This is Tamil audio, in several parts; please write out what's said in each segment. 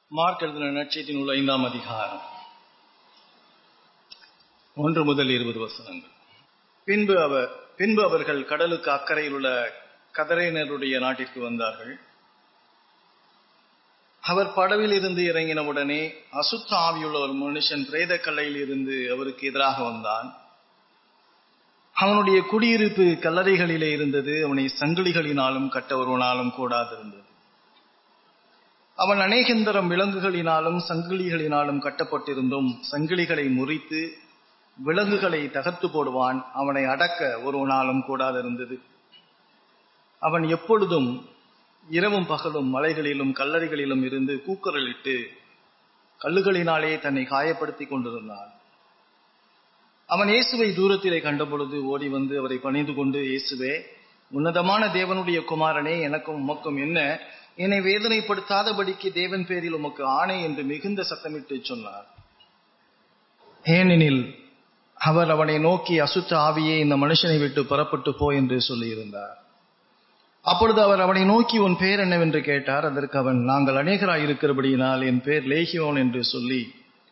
மார்க் எழுதின நட்சத்தின் உள்ள ஐந்தாம் அதிகாரம் ஒன்று முதல் இருபது வசனங்கள் பின்பு அவர் பின்பு அவர்கள் கடலுக்கு அக்கறையில் உள்ள கதரையினருடைய நாட்டிற்கு வந்தார்கள் அவர் படவில் இருந்து இறங்கினவுடனே அசுத்த ஆவியுள்ள ஒரு மனுஷன் பிரேத கல்லையில் இருந்து அவருக்கு எதிராக வந்தான் அவனுடைய குடியிருப்பு கல்லறைகளிலே இருந்தது அவனை சங்கிலிகளினாலும் கட்ட ஒருவனாலும் கூடாதிருந்தது அவன் அநேகந்தரம் விலங்குகளினாலும் சங்கிலிகளினாலும் கட்டப்பட்டிருந்தும் சங்கிலிகளை முறித்து விலங்குகளை தகர்த்து போடுவான் அவனை அடக்க ஒருவனாலும் கூடாதிருந்தது அவன் எப்பொழுதும் இரவும் பகலும் மலைகளிலும் கல்லறைகளிலும் இருந்து கூக்குரலிட்டு கல்லுகளினாலே தன்னை காயப்படுத்திக் கொண்டிருந்தான் அவன் இயேசுவை தூரத்திலே கண்டபொழுது ஓடி வந்து அவரை பணிந்து கொண்டு இயேசுவே உன்னதமான தேவனுடைய குமாரனே எனக்கும் உமக்கும் என்ன என்னை வேதனைப்படுத்தாதபடிக்கு தேவன் பேரில் உமக்கு ஆணை என்று மிகுந்த சத்தமிட்டு சொன்னார் ஏனெனில் அவர் அவனை நோக்கி அசுத்த ஆவியே இந்த மனுஷனை விட்டு புறப்பட்டு போ என்று சொல்லியிருந்தார் அப்பொழுது அவர் அவனை நோக்கி உன் பேர் என்னவென்று கேட்டார் அதற்கு அவன் நாங்கள் அநேகராய் இருக்கிறபடியினால் என் பேர் லேகியோன் என்று சொல்லி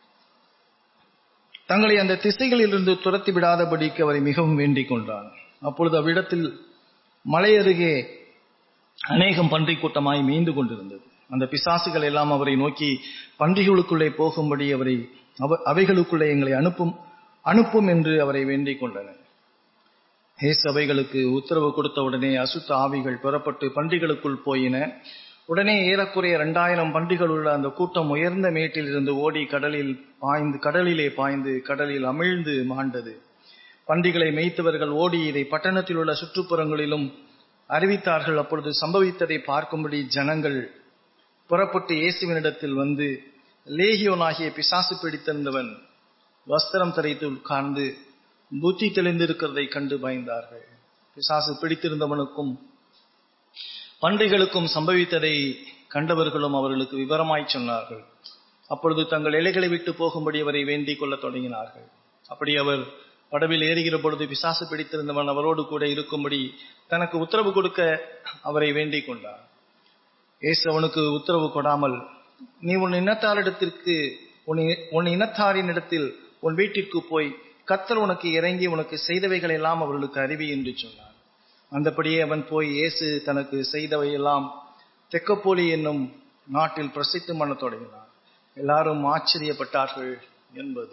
தங்களை அந்த திசைகளிலிருந்து துரத்தி விடாதபடிக்கு அவரை மிகவும் வேண்டிக் கொண்டான் அப்பொழுது அவ்விடத்தில் மலை அருகே அநேகம் பன்றி கூட்டமாய் மீண்டு கொண்டிருந்தது அந்த பிசாசுகள் எல்லாம் அவரை நோக்கி பன்றிகளுக்குள்ளே போகும்படி அவரை அவைகளுக்குள்ளே எங்களை அனுப்பும் அனுப்பும் என்று அவரை வேண்டிக் கொண்டன ஹேஸ் அவைகளுக்கு உத்தரவு கொடுத்த உடனே அசுத்த ஆவிகள் பெறப்பட்டு பன்றிகளுக்குள் போயின உடனே ஏறக்குறைய இரண்டாயிரம் பன்றிகள் உள்ள அந்த கூட்டம் உயர்ந்த மேட்டில் இருந்து ஓடி கடலில் பாய்ந்து கடலிலே பாய்ந்து கடலில் அமிழ்ந்து மாண்டது பன்றிகளை மேய்த்தவர்கள் ஓடி இதை பட்டணத்தில் உள்ள சுற்றுப்புறங்களிலும் அறிவித்தார்கள் அப்பொழுது சம்பவித்ததை பார்க்கும்படி ஜனங்கள் புறப்பட்டு இயேசுவினிடத்தில் வந்து லேகியோனாகிய பிசாசு பிடித்திருந்தவன் வஸ்திரம் தரைத்து உட்கார்ந்து புத்தி தெளிந்திருக்கிறதை கண்டு பயந்தார்கள் பிசாசு பிடித்திருந்தவனுக்கும் பன்றிகளுக்கும் சம்பவித்ததை கண்டவர்களும் அவர்களுக்கு விவரமாய் சொன்னார்கள் அப்பொழுது தங்கள் இலைகளை விட்டு போகும்படி அவரை வேண்டிக் கொள்ள தொடங்கினார்கள் அப்படி அவர் படவில் ஏறுகிற பொழுது பிசாசு பிடித்திருந்தவன் அவரோடு கூட இருக்கும்படி தனக்கு உத்தரவு கொடுக்க அவரை வேண்டிக் கொண்டார் ஏசு அவனுக்கு உத்தரவு கொடாமல் நீ உன் இனத்தாரிடத்திற்கு உன் இனத்தாரின் இடத்தில் உன் வீட்டிற்கு போய் கத்தர் உனக்கு இறங்கி உனக்கு செய்தவைகள் எல்லாம் அவர்களுக்கு அறிவி என்று சொன்னார் அந்தபடியே அவன் போய் இயேசு தனக்கு செய்தவையெல்லாம் தெக்கப்போலி என்னும் நாட்டில் பிரசித்தம் பண்ண தொடங்கினார் எல்லாரும் ஆச்சரியப்பட்டார்கள் என்பது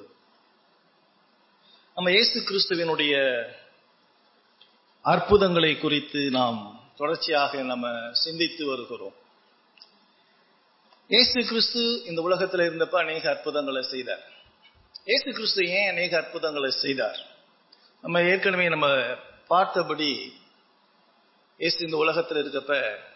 நம்ம இயேசு கிறிஸ்துவனுடைய அற்புதங்களை குறித்து நாம் தொடர்ச்சியாக நம்ம சிந்தித்து வருகிறோம் இயேசு கிறிஸ்து இந்த உலகத்தில் இருந்தப்ப அநேக அற்புதங்களை செய்தார் இயேசு கிறிஸ்து ஏன் அநேக அற்புதங்களை செய்தார் நம்ம ஏற்கனவே நம்ம பார்த்தபடி இயேசு இந்த உலகத்தில் இருக்கப்ப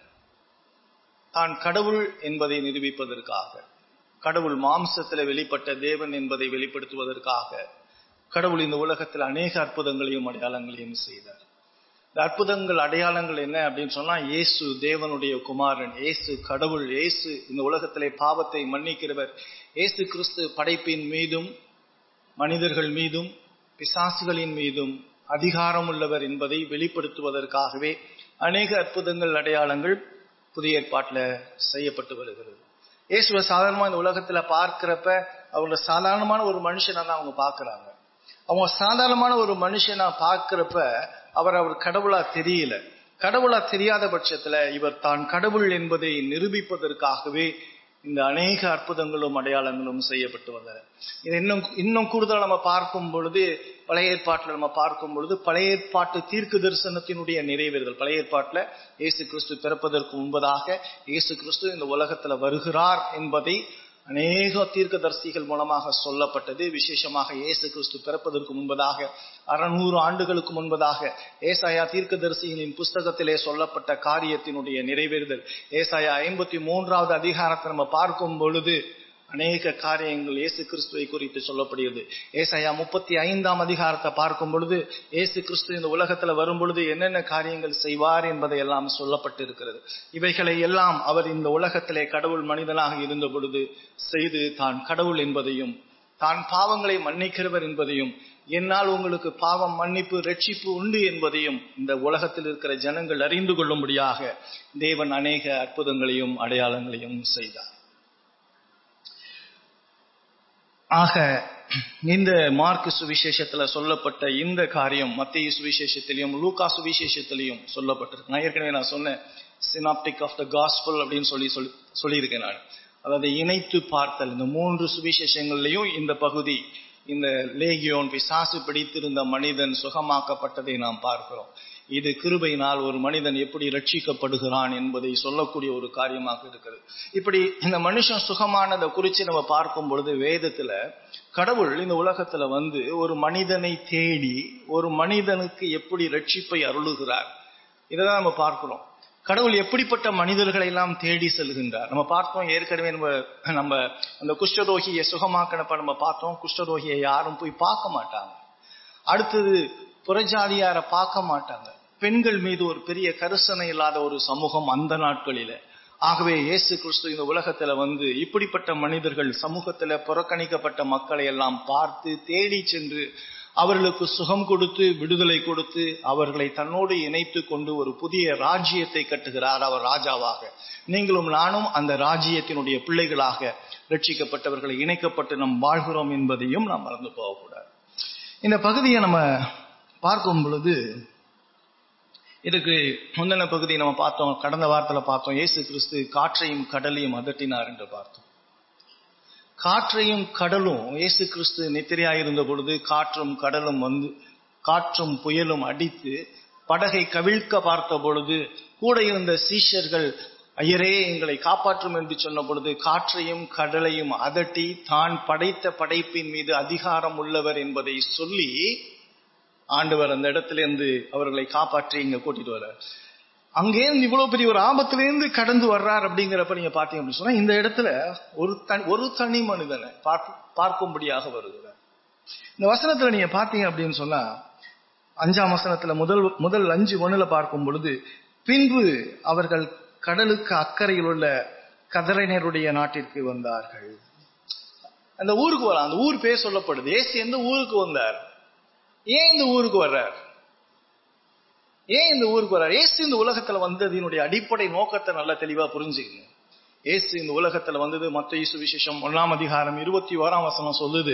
தான் கடவுள் என்பதை நிரூபிப்பதற்காக கடவுள் மாம்சத்தில் வெளிப்பட்ட தேவன் என்பதை வெளிப்படுத்துவதற்காக கடவுள் இந்த உலகத்தில் அநேக அற்புதங்களையும் அடையாளங்களையும் செய்தார் இந்த அற்புதங்கள் அடையாளங்கள் என்ன அப்படின்னு சொன்னா இயேசு தேவனுடைய குமாரன் இயேசு கடவுள் இயேசு இந்த உலகத்திலே பாவத்தை மன்னிக்கிறவர் இயேசு கிறிஸ்து படைப்பின் மீதும் மனிதர்கள் மீதும் பிசாசுகளின் மீதும் அதிகாரம் உள்ளவர் என்பதை வெளிப்படுத்துவதற்காகவே அநேக அற்புதங்கள் அடையாளங்கள் புதிய ஏற்பாட்டில் செய்யப்பட்டு வருகிறது இயேசுவை சாதாரணமா இந்த உலகத்துல பார்க்கிறப்ப அவங்க சாதாரணமான ஒரு மனுஷனா தான் அவங்க பாக்குறாங்க அவங்க சாதாரணமான ஒரு மனுஷனா பார்க்கிறப்ப அவர் அவர் கடவுளா தெரியல கடவுளா தெரியாத பட்சத்துல இவர் தான் கடவுள் என்பதை நிரூபிப்பதற்காகவே இந்த அநேக அற்புதங்களும் அடையாளங்களும் செய்யப்பட்டு வந்தன இது இன்னும் இன்னும் கூடுதல் நம்ம பார்க்கும் பொழுது பழைய ஏற்பாட்டில் நம்ம பார்க்கும் பொழுது பழைய ஏற்பாட்டு தீர்க்கு தரிசனத்தினுடைய நிறைவேறுதல் பழைய ஏற்பாட்டில் இயேசு கிறிஸ்து பிறப்பதற்கு முன்பதாக இயேசு கிறிஸ்து இந்த உலகத்துல வருகிறார் என்பதை அநேக தீர்க்கதரிசிகள் மூலமாக சொல்லப்பட்டது விசேஷமாக இயேசு கிறிஸ்து பிறப்பதற்கு முன்பதாக அறநூறு ஆண்டுகளுக்கு முன்பதாக ஏசாயா தீர்க்கதரிசிகளின் புஸ்தகத்திலே சொல்லப்பட்ட காரியத்தினுடைய நிறைவேறுதல் ஏசாயா ஐம்பத்தி மூன்றாவது அதிகாரத்தை நம்ம பார்க்கும் பொழுது அநேக காரியங்கள் இயேசு கிறிஸ்துவை குறித்து சொல்லப்படுகிறது ஏசாயா முப்பத்தி ஐந்தாம் அதிகாரத்தை பார்க்கும் பொழுது இயேசு கிறிஸ்து இந்த உலகத்துல வரும் பொழுது என்னென்ன காரியங்கள் செய்வார் என்பதை எல்லாம் சொல்லப்பட்டு இருக்கிறது இவைகளை எல்லாம் அவர் இந்த உலகத்திலே கடவுள் மனிதனாக இருந்த பொழுது செய்து தான் கடவுள் என்பதையும் தான் பாவங்களை மன்னிக்கிறவர் என்பதையும் என்னால் உங்களுக்கு பாவம் மன்னிப்பு ரட்சிப்பு உண்டு என்பதையும் இந்த உலகத்தில் இருக்கிற ஜனங்கள் அறிந்து கொள்ளும்படியாக தேவன் அநேக அற்புதங்களையும் அடையாளங்களையும் செய்தார் ஆக இந்த மார்க் சுவிசேஷத்துல சொல்லப்பட்ட இந்த காரியம் மத்திய சுவிசேஷத்திலையும் லூகா சுவிசேஷத்திலையும் சொல்லப்பட்டிருக்கு நான் ஏற்கனவே நான் சொன்னேன் சினாப்டிக் ஆஃப் த காஸ்பல் அப்படின்னு சொல்லி சொல்லி சொல்லியிருக்கேன் நான் அதாவது இணைத்து பார்த்தல் இந்த மூன்று சுவிசேஷங்கள்லையும் இந்த பகுதி இந்த லேகியோன் பிசாசு பிடித்திருந்த மனிதன் சுகமாக்கப்பட்டதை நாம் பார்க்கிறோம் இது கிருபையினால் ஒரு மனிதன் எப்படி ரட்சிக்கப்படுகிறான் என்பதை சொல்லக்கூடிய ஒரு காரியமாக இருக்குது இப்படி இந்த மனுஷன் சுகமானதை குறித்து நம்ம பார்க்கும் பொழுது வேதத்துல கடவுள் இந்த உலகத்துல வந்து ஒரு மனிதனை தேடி ஒரு மனிதனுக்கு எப்படி ரட்சிப்பை அருளுகிறார் இதைதான் நம்ம பார்க்கிறோம் கடவுள் எப்படிப்பட்ட மனிதர்களை எல்லாம் தேடி செல்கின்றார் நம்ம பார்த்தோம் ஏற்கனவே நம்ம நம்ம அந்த குஷ்டரோகியை சுகமாக்கினப்ப நம்ம பார்த்தோம் குஷ்டரோகியை யாரும் போய் பார்க்க மாட்டாங்க அடுத்தது புறஜாதியார பார்க்க மாட்டாங்க பெண்கள் மீது ஒரு பெரிய கரிசனை இல்லாத ஒரு சமூகம் அந்த நாட்களில ஆகவே இயேசு கிறிஸ்து இந்த உலகத்துல வந்து இப்படிப்பட்ட மனிதர்கள் சமூகத்துல புறக்கணிக்கப்பட்ட மக்களை எல்லாம் பார்த்து தேடி சென்று அவர்களுக்கு சுகம் கொடுத்து விடுதலை கொடுத்து அவர்களை தன்னோடு இணைத்து கொண்டு ஒரு புதிய ராஜ்யத்தை கட்டுகிறார் அவர் ராஜாவாக நீங்களும் நானும் அந்த ராஜ்யத்தினுடைய பிள்ளைகளாக ரட்சிக்கப்பட்டவர்களை இணைக்கப்பட்டு நாம் வாழ்கிறோம் என்பதையும் நாம் மறந்து போகக்கூடாது இந்த பகுதியை நம்ம பார்க்கும் பொழுது இதுக்கு முந்தின பகுதி நம்ம பார்த்தோம் கடந்த வாரத்துல பார்த்தோம் இயேசு கிறிஸ்து காற்றையும் கடலையும் அதட்டினார் என்று பார்த்தோம் காற்றையும் கடலும் இயேசு கிறிஸ்து நித்திரையாயிருந்த பொழுது காற்றும் கடலும் வந்து காற்றும் புயலும் அடித்து படகை கவிழ்க்க பார்த்த பொழுது கூட இருந்த சீஷர்கள் ஐயரே எங்களை காப்பாற்றும் என்று சொன்ன பொழுது காற்றையும் கடலையும் அதட்டி தான் படைத்த படைப்பின் மீது அதிகாரம் உள்ளவர் என்பதை சொல்லி ஆண்டவர் அந்த இடத்துல இருந்து அவர்களை காப்பாற்றி இங்க கூட்டிட்டு வர்றார் அங்கேருந்து இவ்வளவு பெரிய ஒரு ஆபத்திலேருந்து கடந்து வர்றார் அப்படிங்கிறப்ப நீங்க பாத்தீங்க அப்படின்னு சொன்னா இந்த இடத்துல ஒரு தனி ஒரு தனி மனிதனை பார்க்கும்படியாக வருகிறார் இந்த வசனத்துல நீங்க பாத்தீங்க அப்படின்னு சொன்னா அஞ்சாம் வசனத்துல முதல் முதல் அஞ்சு ஒண்ணுல பார்க்கும் பொழுது பின்பு அவர்கள் கடலுக்கு அக்கறையில் உள்ள கதரைனருடைய நாட்டிற்கு வந்தார்கள் அந்த ஊருக்கு வரலாம் அந்த ஊர் பேர் சொல்லப்படுது ஏசு எந்த ஊருக்கு வந்தார் ஏன் இந்த ஊருக்கு வர்றார் ஏன் இந்த ஊருக்கு வர்றார் ஏசு இந்த உலகத்துல வந்ததினுடைய அடிப்படை நோக்கத்தை நல்லா தெளிவா புரிஞ்சுக்கங்க ஏசு இந்த உலகத்துல வந்தது மத்த இயேசு விசேஷம் ஒன்னாம் அதிகாரம் இருபத்தி ஓராம் வசனம் சொல்லுது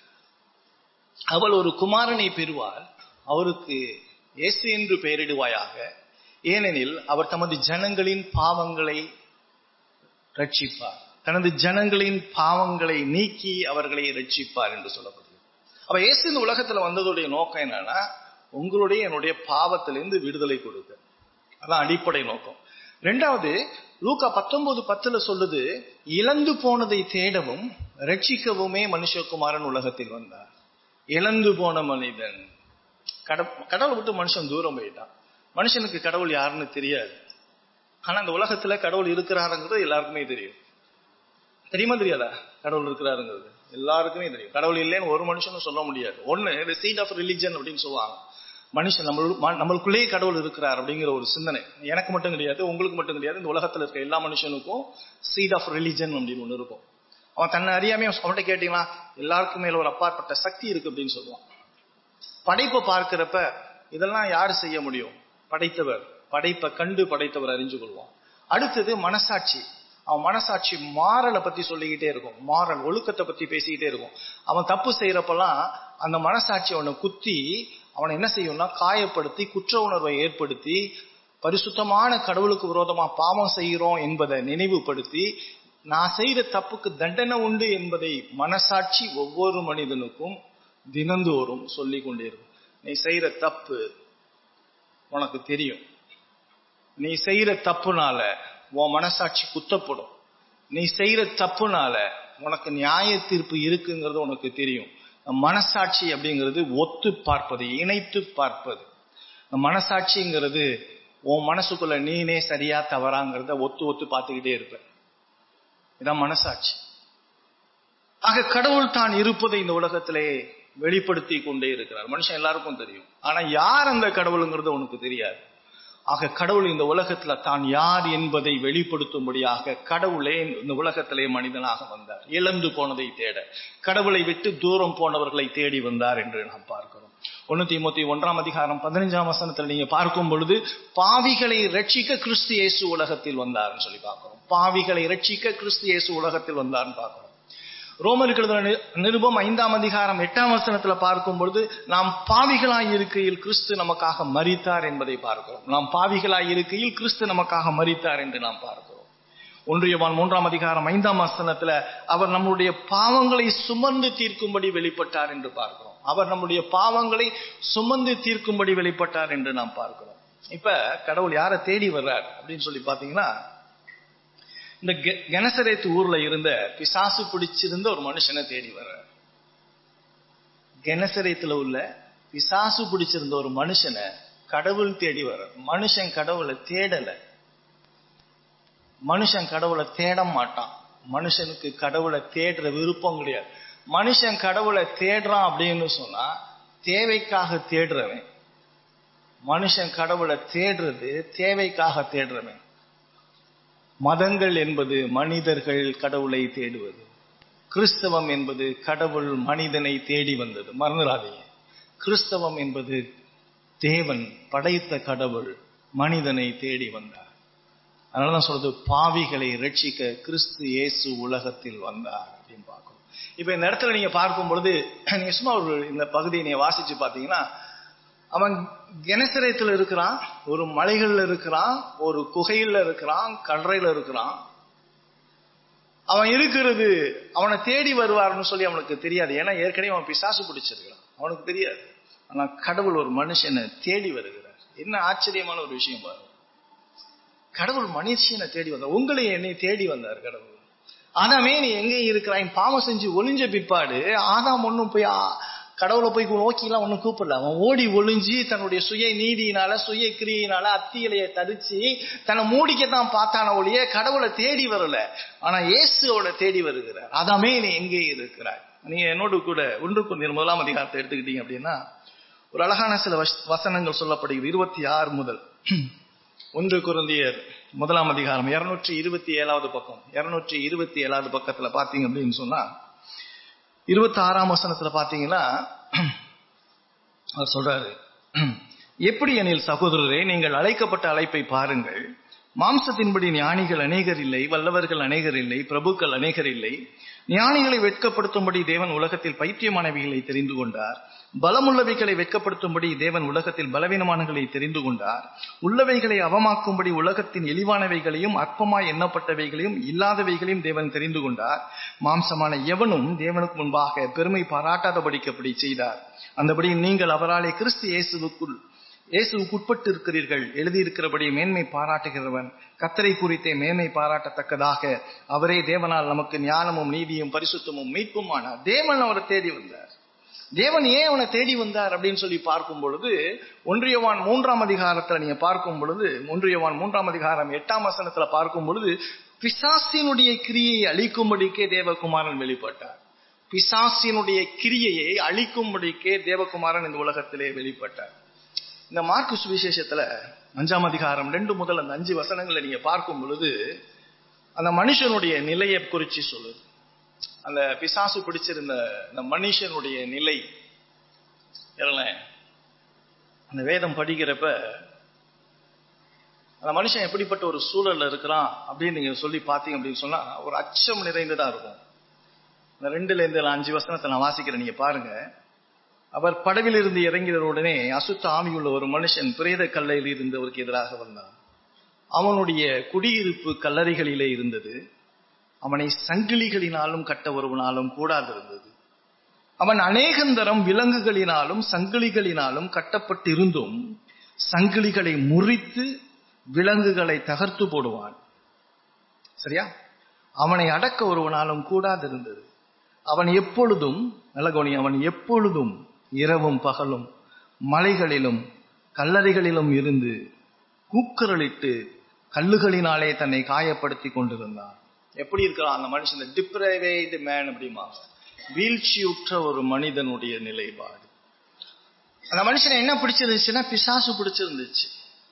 அவள் ஒரு குமாரனை பெறுவார் அவருக்கு இயேசு என்று பெயரிடுவாயாக ஏனெனில் அவர் தமது ஜனங்களின் பாவங்களை ரட்சிப்பார் தனது ஜனங்களின் பாவங்களை நீக்கி அவர்களை ரட்சிப்பார் என்று சொல்லப்படுது அப்ப இயேசு இந்த உலகத்துல வந்ததுடைய நோக்கம் என்னன்னா உங்களுடைய என்னுடைய பாவத்திலிருந்து விடுதலை கொடுக்க அதான் அடிப்படை நோக்கம் ரெண்டாவது லூக்கா பத்தொன்பது பத்துல சொல்லுது இழந்து போனதை தேடவும் ரட்சிக்கவுமே மனுஷகுமாரன் உலகத்தில் வந்தார் இழந்து போன மனிதன் கடவுளை விட்டு மனுஷன் தூரம் போயிட்டான் மனுஷனுக்கு கடவுள் யாருன்னு தெரியாது ஆனா இந்த உலகத்துல கடவுள் இருக்கிறாருங்கிறது எல்லாருக்குமே தெரியும் தெரியுமா தெரியாதா கடவுள் இருக்கிறாருங்கிறது எல்லாருக்குமே தெரியும் கடவுள் இல்லைன்னு ஒரு மனுஷனும் சொல்ல முடியாது ஒண்ணு சீட் ஆஃப் ரிலிஜன் அப்படின்னு சொல்லுவாங்க மனுஷன் நம்ம நம்மளுக்குள்ளேயே கடவுள் இருக்கிறார் அப்படிங்கிற ஒரு சிந்தனை எனக்கு மட்டும் கிடையாது உங்களுக்கு மட்டும் கிடையாது இந்த உலகத்துல இருக்க எல்லா மனுஷனுக்கும் சீட் ஆஃப் ரிலிஜன் அப்படின்னு ஒண்ணு இருக்கும் அவன் தன்னை அறியாமே அவன்கிட்ட கேட்டீங்கன்னா எல்லாருக்கும் மேல ஒரு அப்பாற்பட்ட சக்தி இருக்கு அப்படின்னு சொல்லுவான் படைப்பை பார்க்கிறப்ப இதெல்லாம் யாரு செய்ய முடியும் படைத்தவர் படைப்பை கண்டு படைத்தவர் அறிஞ்சு கொள்வான் அடுத்தது மனசாட்சி அவன் மனசாட்சி மாறலை பத்தி சொல்லிக்கிட்டே இருக்கும் மாறல் ஒழுக்கத்தை பத்தி பேசிக்கிட்டே இருக்கும் அவன் தப்பு செய்யறப்பெல்லாம் அந்த மனசாட்சி அவனை குத்தி அவனை என்ன செய்யும்னா காயப்படுத்தி குற்ற உணர்வை ஏற்படுத்தி பரிசுத்தமான கடவுளுக்கு விரோதமா பாவம் செய்கிறோம் என்பதை நினைவுபடுத்தி நான் செய்யற தப்புக்கு தண்டனை உண்டு என்பதை மனசாட்சி ஒவ்வொரு மனிதனுக்கும் தினந்தோறும் சொல்லி கொண்டே இருக்கும் நீ செய்யற தப்பு உனக்கு தெரியும் நீ செய்யற தப்புனால உன் மனசாட்சி குத்தப்படும் நீ செய்யற தப்புனால உனக்கு நியாய தீர்ப்பு இருக்குங்கிறது உனக்கு தெரியும் மனசாட்சி அப்படிங்கிறது ஒத்து பார்ப்பது இணைத்து பார்ப்பது மனசாட்சிங்கிறது உன் மனசுக்குள்ள நீனே சரியா தவறாங்கிறத ஒத்து ஒத்து பார்த்துக்கிட்டே இருப்ப இதான் மனசாட்சி ஆக கடவுள் தான் இருப்பதை இந்த உலகத்திலே வெளிப்படுத்தி கொண்டே இருக்கிறார் மனுஷன் எல்லாருக்கும் தெரியும் ஆனா யார் அந்த கடவுளுங்கிறது உனக்கு தெரியாது ஆக கடவுள் இந்த உலகத்துல தான் யார் என்பதை வெளிப்படுத்தும்படியாக கடவுளே இந்த உலகத்திலே மனிதனாக வந்தார் இழந்து போனதை தேட கடவுளை விட்டு தூரம் போனவர்களை தேடி வந்தார் என்று நாம் பார்க்கிறோம் ஒன்னு தீமூத்தி ஒன்றாம் அதிகாரம் பதினைஞ்சாம் வசனத்துல நீங்க பார்க்கும் பொழுது பாவிகளை ரட்சிக்க கிறிஸ்து இயேசு உலகத்தில் வந்தார்னு சொல்லி பார்க்கிறோம் பாவிகளை ரட்சிக்க கிறிஸ்து இயேசு உலகத்தில் வந்தார்னு பார்க்கிறோம் ரோமருக்கு எழுதின நி- நிருபம் ஐந்தாம் அதிகாரம் எட்டாம் வசனத்துல பார்க்கும் பொழுது நாம் பாவிகளாய் இருக்கையில் கிறிஸ்து நமக்காக மரித்தார் என்பதை பார்க்கிறோம் நாம் பாவிகளாய் இருக்கையில் கிறிஸ்து நமக்காக மரித்தார் என்று நாம் பார்க்கிறோம் ஒன்றியவான் மூன்றாம் அதிகாரம் ஐந்தாம் வசனத்துல அவர் நம்முடைய பாவங்களை சுமந்து தீர்க்கும்படி வெளிப்பட்டார் என்று பார்க்கிறோம் அவர் நம்முடைய பாவங்களை சுமந்து தீர்க்கும்படி வெளிப்பட்டார் என்று நாம் பார்க்கிறோம் இப்ப கடவுள் யாரை தேடி வர்றார் அப்படின்னு சொல்லி பாத்தீங்கன்னா இந்த கெ- கெனசரேத்து ஊர்ல இருந்த பிசாசு பிடிச்சிருந்த ஒரு மனுஷனை தேடி வர்றார் கெனசரேத்துல உள்ள பிசாசு பிடிச்சிருந்த ஒரு மனுஷனை கடவுள் தேடி வர்றார் மனுஷன் கடவுளை தேடல மனுஷன் கடவுளை தேட மாட்டான் மனுஷனுக்கு கடவுளை தேடுற விருப்பம் கிடையாது மனுஷன் கடவுளை தேடுறான் அப்படின்னு சொன்னா தேவைக்காக தேடுறவன் மனுஷன் கடவுளை தேடுறது தேவைக்காக தேடுறவன் மதங்கள் என்பது மனிதர்கள் கடவுளை தேடுவது கிறிஸ்தவம் என்பது கடவுள் மனிதனை தேடி வந்தது மறந்துடாதீங்க கிறிஸ்தவம் என்பது தேவன் படைத்த கடவுள் மனிதனை தேடி வந்தார் அதனாலதான் சொல்றது பாவிகளை ரட்சிக்க கிறிஸ்து இயேசு உலகத்தில் வந்தார் அப்படின்னு பார்க்கணும் இப்ப இந்த இடத்துல நீங்க பார்க்கும் பொழுது நீங்க சும்மா ஒரு இந்த பகுதியை நீங்க வாசிச்சு பாத்தீங்கன்னா அவன் கெனசரேத்துல இருக்கிறான் ஒரு மலைகள்ல இருக்கிறான் ஒரு குகையில இருக்கிறான் கல்லறையில இருக்கிறான் அவன் இருக்கிறது அவனை தேடி வருவார்னு சொல்லி அவனுக்கு தெரியாது ஏன்னா ஏற்கனவே அவன் பிசாசு பிடிச்சிருக்கிறான் அவனுக்கு தெரியாது ஆனா கடவுள் ஒரு மனுஷனை தேடி வருகிறார் என்ன ஆச்சரியமான ஒரு விஷயம் பாருங்க கடவுள் மனுஷனை தேடி வந்தார் உங்களை என்னை தேடி வந்தார் கடவுள் ஆதாமே நீ எங்கே இருக்கிறாய் பாவம் செஞ்சு ஒளிஞ்ச பிற்பாடு ஆதாம் ஒண்ணும் போய் ஆ- கடவுளை போய் நோக்கிலாம் ஒண்ணும் கூப்பிடல அவன் ஓடி ஒளிஞ்சு தன்னுடைய சுய நீதியினால சுய கிரியினால அத்தியலையை தடிச்சு தன்னை மூடிக்கத்தான் பார்த்தான ஒழிய கடவுளை தேடி வரல ஆனா இயேசு அவளை தேடி வருகிறார் அதாமே நீ எங்கே இருக்கிறாய் நீங்க என்னோடு கூட ஒன்று குருந்தியர் முதலாம் அதிகாரத்தை எடுத்துக்கிட்டீங்க அப்படின்னா ஒரு அழகான சில வச- வசனங்கள் சொல்லப்படுகிறது இருபத்தி ஆறு முதல் ஒன்று குருந்தியர் முதலாம் அதிகாரம் இருநூற்றி இருபத்தி ஏழாவது பக்கம் இருநூற்றி இருபத்தி ஏழாவது பக்கத்துல பாத்தீங்க அப்படின்னு சொன்னா இருபத்தி ஆறாம் வசனத்துல பாத்தீங்கன்னா அவர் சொல்றாரு எப்படி எனில் சகோதரரே நீங்கள் அழைக்கப்பட்ட அழைப்பை பாருங்கள் மாம்சத்தின்படி ஞானிகள் அநேகர் இல்லை வல்லவர்கள் அநேகர் இல்லை பிரபுக்கள் அநேகர் இல்லை ஞானிகளை வெட்கப்படுத்தும்படி தேவன் உலகத்தில் பைத்தியமானவைகளை தெரிந்து கொண்டார் பலமுள்ளவைகளை வெட்கப்படுத்தும்படி தேவன் உலகத்தில் பலவீனமானவைகளை தெரிந்து கொண்டார் உள்ளவைகளை அவமாக்கும்படி உலகத்தின் எளிவானவைகளையும் அற்பமாய் எண்ணப்பட்டவைகளையும் இல்லாதவைகளையும் தேவன் தெரிந்து கொண்டார் மாம்சமான எவனும் தேவனுக்கு முன்பாக பெருமை பாராட்டாதபடிக்கு அப்படி செய்தார் அந்தபடி நீங்கள் அவராலே கிறிஸ்து இயேசுவுக்குள் இயேசுவுக்கு உட்பட்டு இருக்கிறீர்கள் எழுதியிருக்கிறபடி மேன்மை பாராட்டுகிறவன் கத்தரை குறித்தே மேன்மை பாராட்டத்தக்கதாக அவரே தேவனால் நமக்கு ஞானமும் நீதியும் பரிசுத்தமும் மீட்புமானார் தேவன் அவரை தேடி வந்தார் தேவன் ஏன் அவனை தேடி வந்தார் அப்படின்னு சொல்லி பார்க்கும் பொழுது ஒன்றியவான் மூன்றாம் அதிகாரத்துல நீங்க பார்க்கும் பொழுது ஒன்றியவான் மூன்றாம் அதிகாரம் எட்டாம் வசனத்துல பார்க்கும் பொழுது பிசாசினுடைய கிரியையை அழிக்கும்படிக்கே தேவகுமாரன் வெளிப்பட்டார் பிசாசினுடைய கிரியையை அழிக்கும்படிக்கே தேவகுமாரன் இந்த உலகத்திலே வெளிப்பட்டார் இந்த மார்க்கு சுவிசேஷத்துல அஞ்சாம் அதிகாரம் ரெண்டு முதல் அந்த அஞ்சு வசனங்களை நீங்க பார்க்கும் பொழுது அந்த மனுஷனுடைய நிலையை குறிச்சு சொல்லுது அந்த பிசாசு பிடிச்சிருந்த அந்த மனுஷனுடைய நிலை இல்லைங்களேன், அந்த வேதம் படிக்கிறப்ப அந்த மனுஷன் எப்படிப்பட்ட ஒரு சூழல்ல இருக்கிறான் அப்படின்னு நீங்க சொல்லி பார்த்தீங்க அப்படின்னு சொன்னா ஒரு அச்சம் நிறைந்ததா இருக்கும் இந்த ரெண்டுல இருந்து அஞ்சு வசனத்தை நான் வாசிக்கிறேன் நீங்க பாருங்க அவர் படவிலிருந்து இறங்கின உடனே அசுத்த ஆவியுள்ள ஒரு மனுஷன் பிரேத கல்லையில் இருந்து அவருக்கு எதிராக வந்தான் அவனுடைய குடியிருப்பு கல்லறைகளிலே இருந்தது அவனை சங்கிலிகளினாலும் கட்ட ஒருவனாலும் கூடாதிருந்தது அவன் அநேகந்தரம் விலங்குகளினாலும் சங்கிலிகளினாலும் கட்டப்பட்டிருந்தும் சங்கிலிகளை முறித்து விலங்குகளை தகர்த்து போடுவான் சரியா அவனை அடக்க ஒருவனாலும் கூடாதிருந்தது அவன் எப்பொழுதும் நல்லகோனி அவன் எப்பொழுதும் இரவும் பகலும் மலைகளிலும் கல்லறைகளிலும் இருந்து கூக்குரலிட்டு கல்லுகளினாலே தன்னை காயப்படுத்தி கொண்டிருந்தான் எப்படி இருக்கிறான் அந்த மனுஷன் டிப்ரைவேட் மேன் அப்படிமா வீழ்ச்சியுற்ற ஒரு மனிதனுடைய நிலைப்பாடு அந்த மனுஷனை என்ன பிடிச்சிருந்துச்சுன்னா பிசாசு பிடிச்சிருந்துச்சு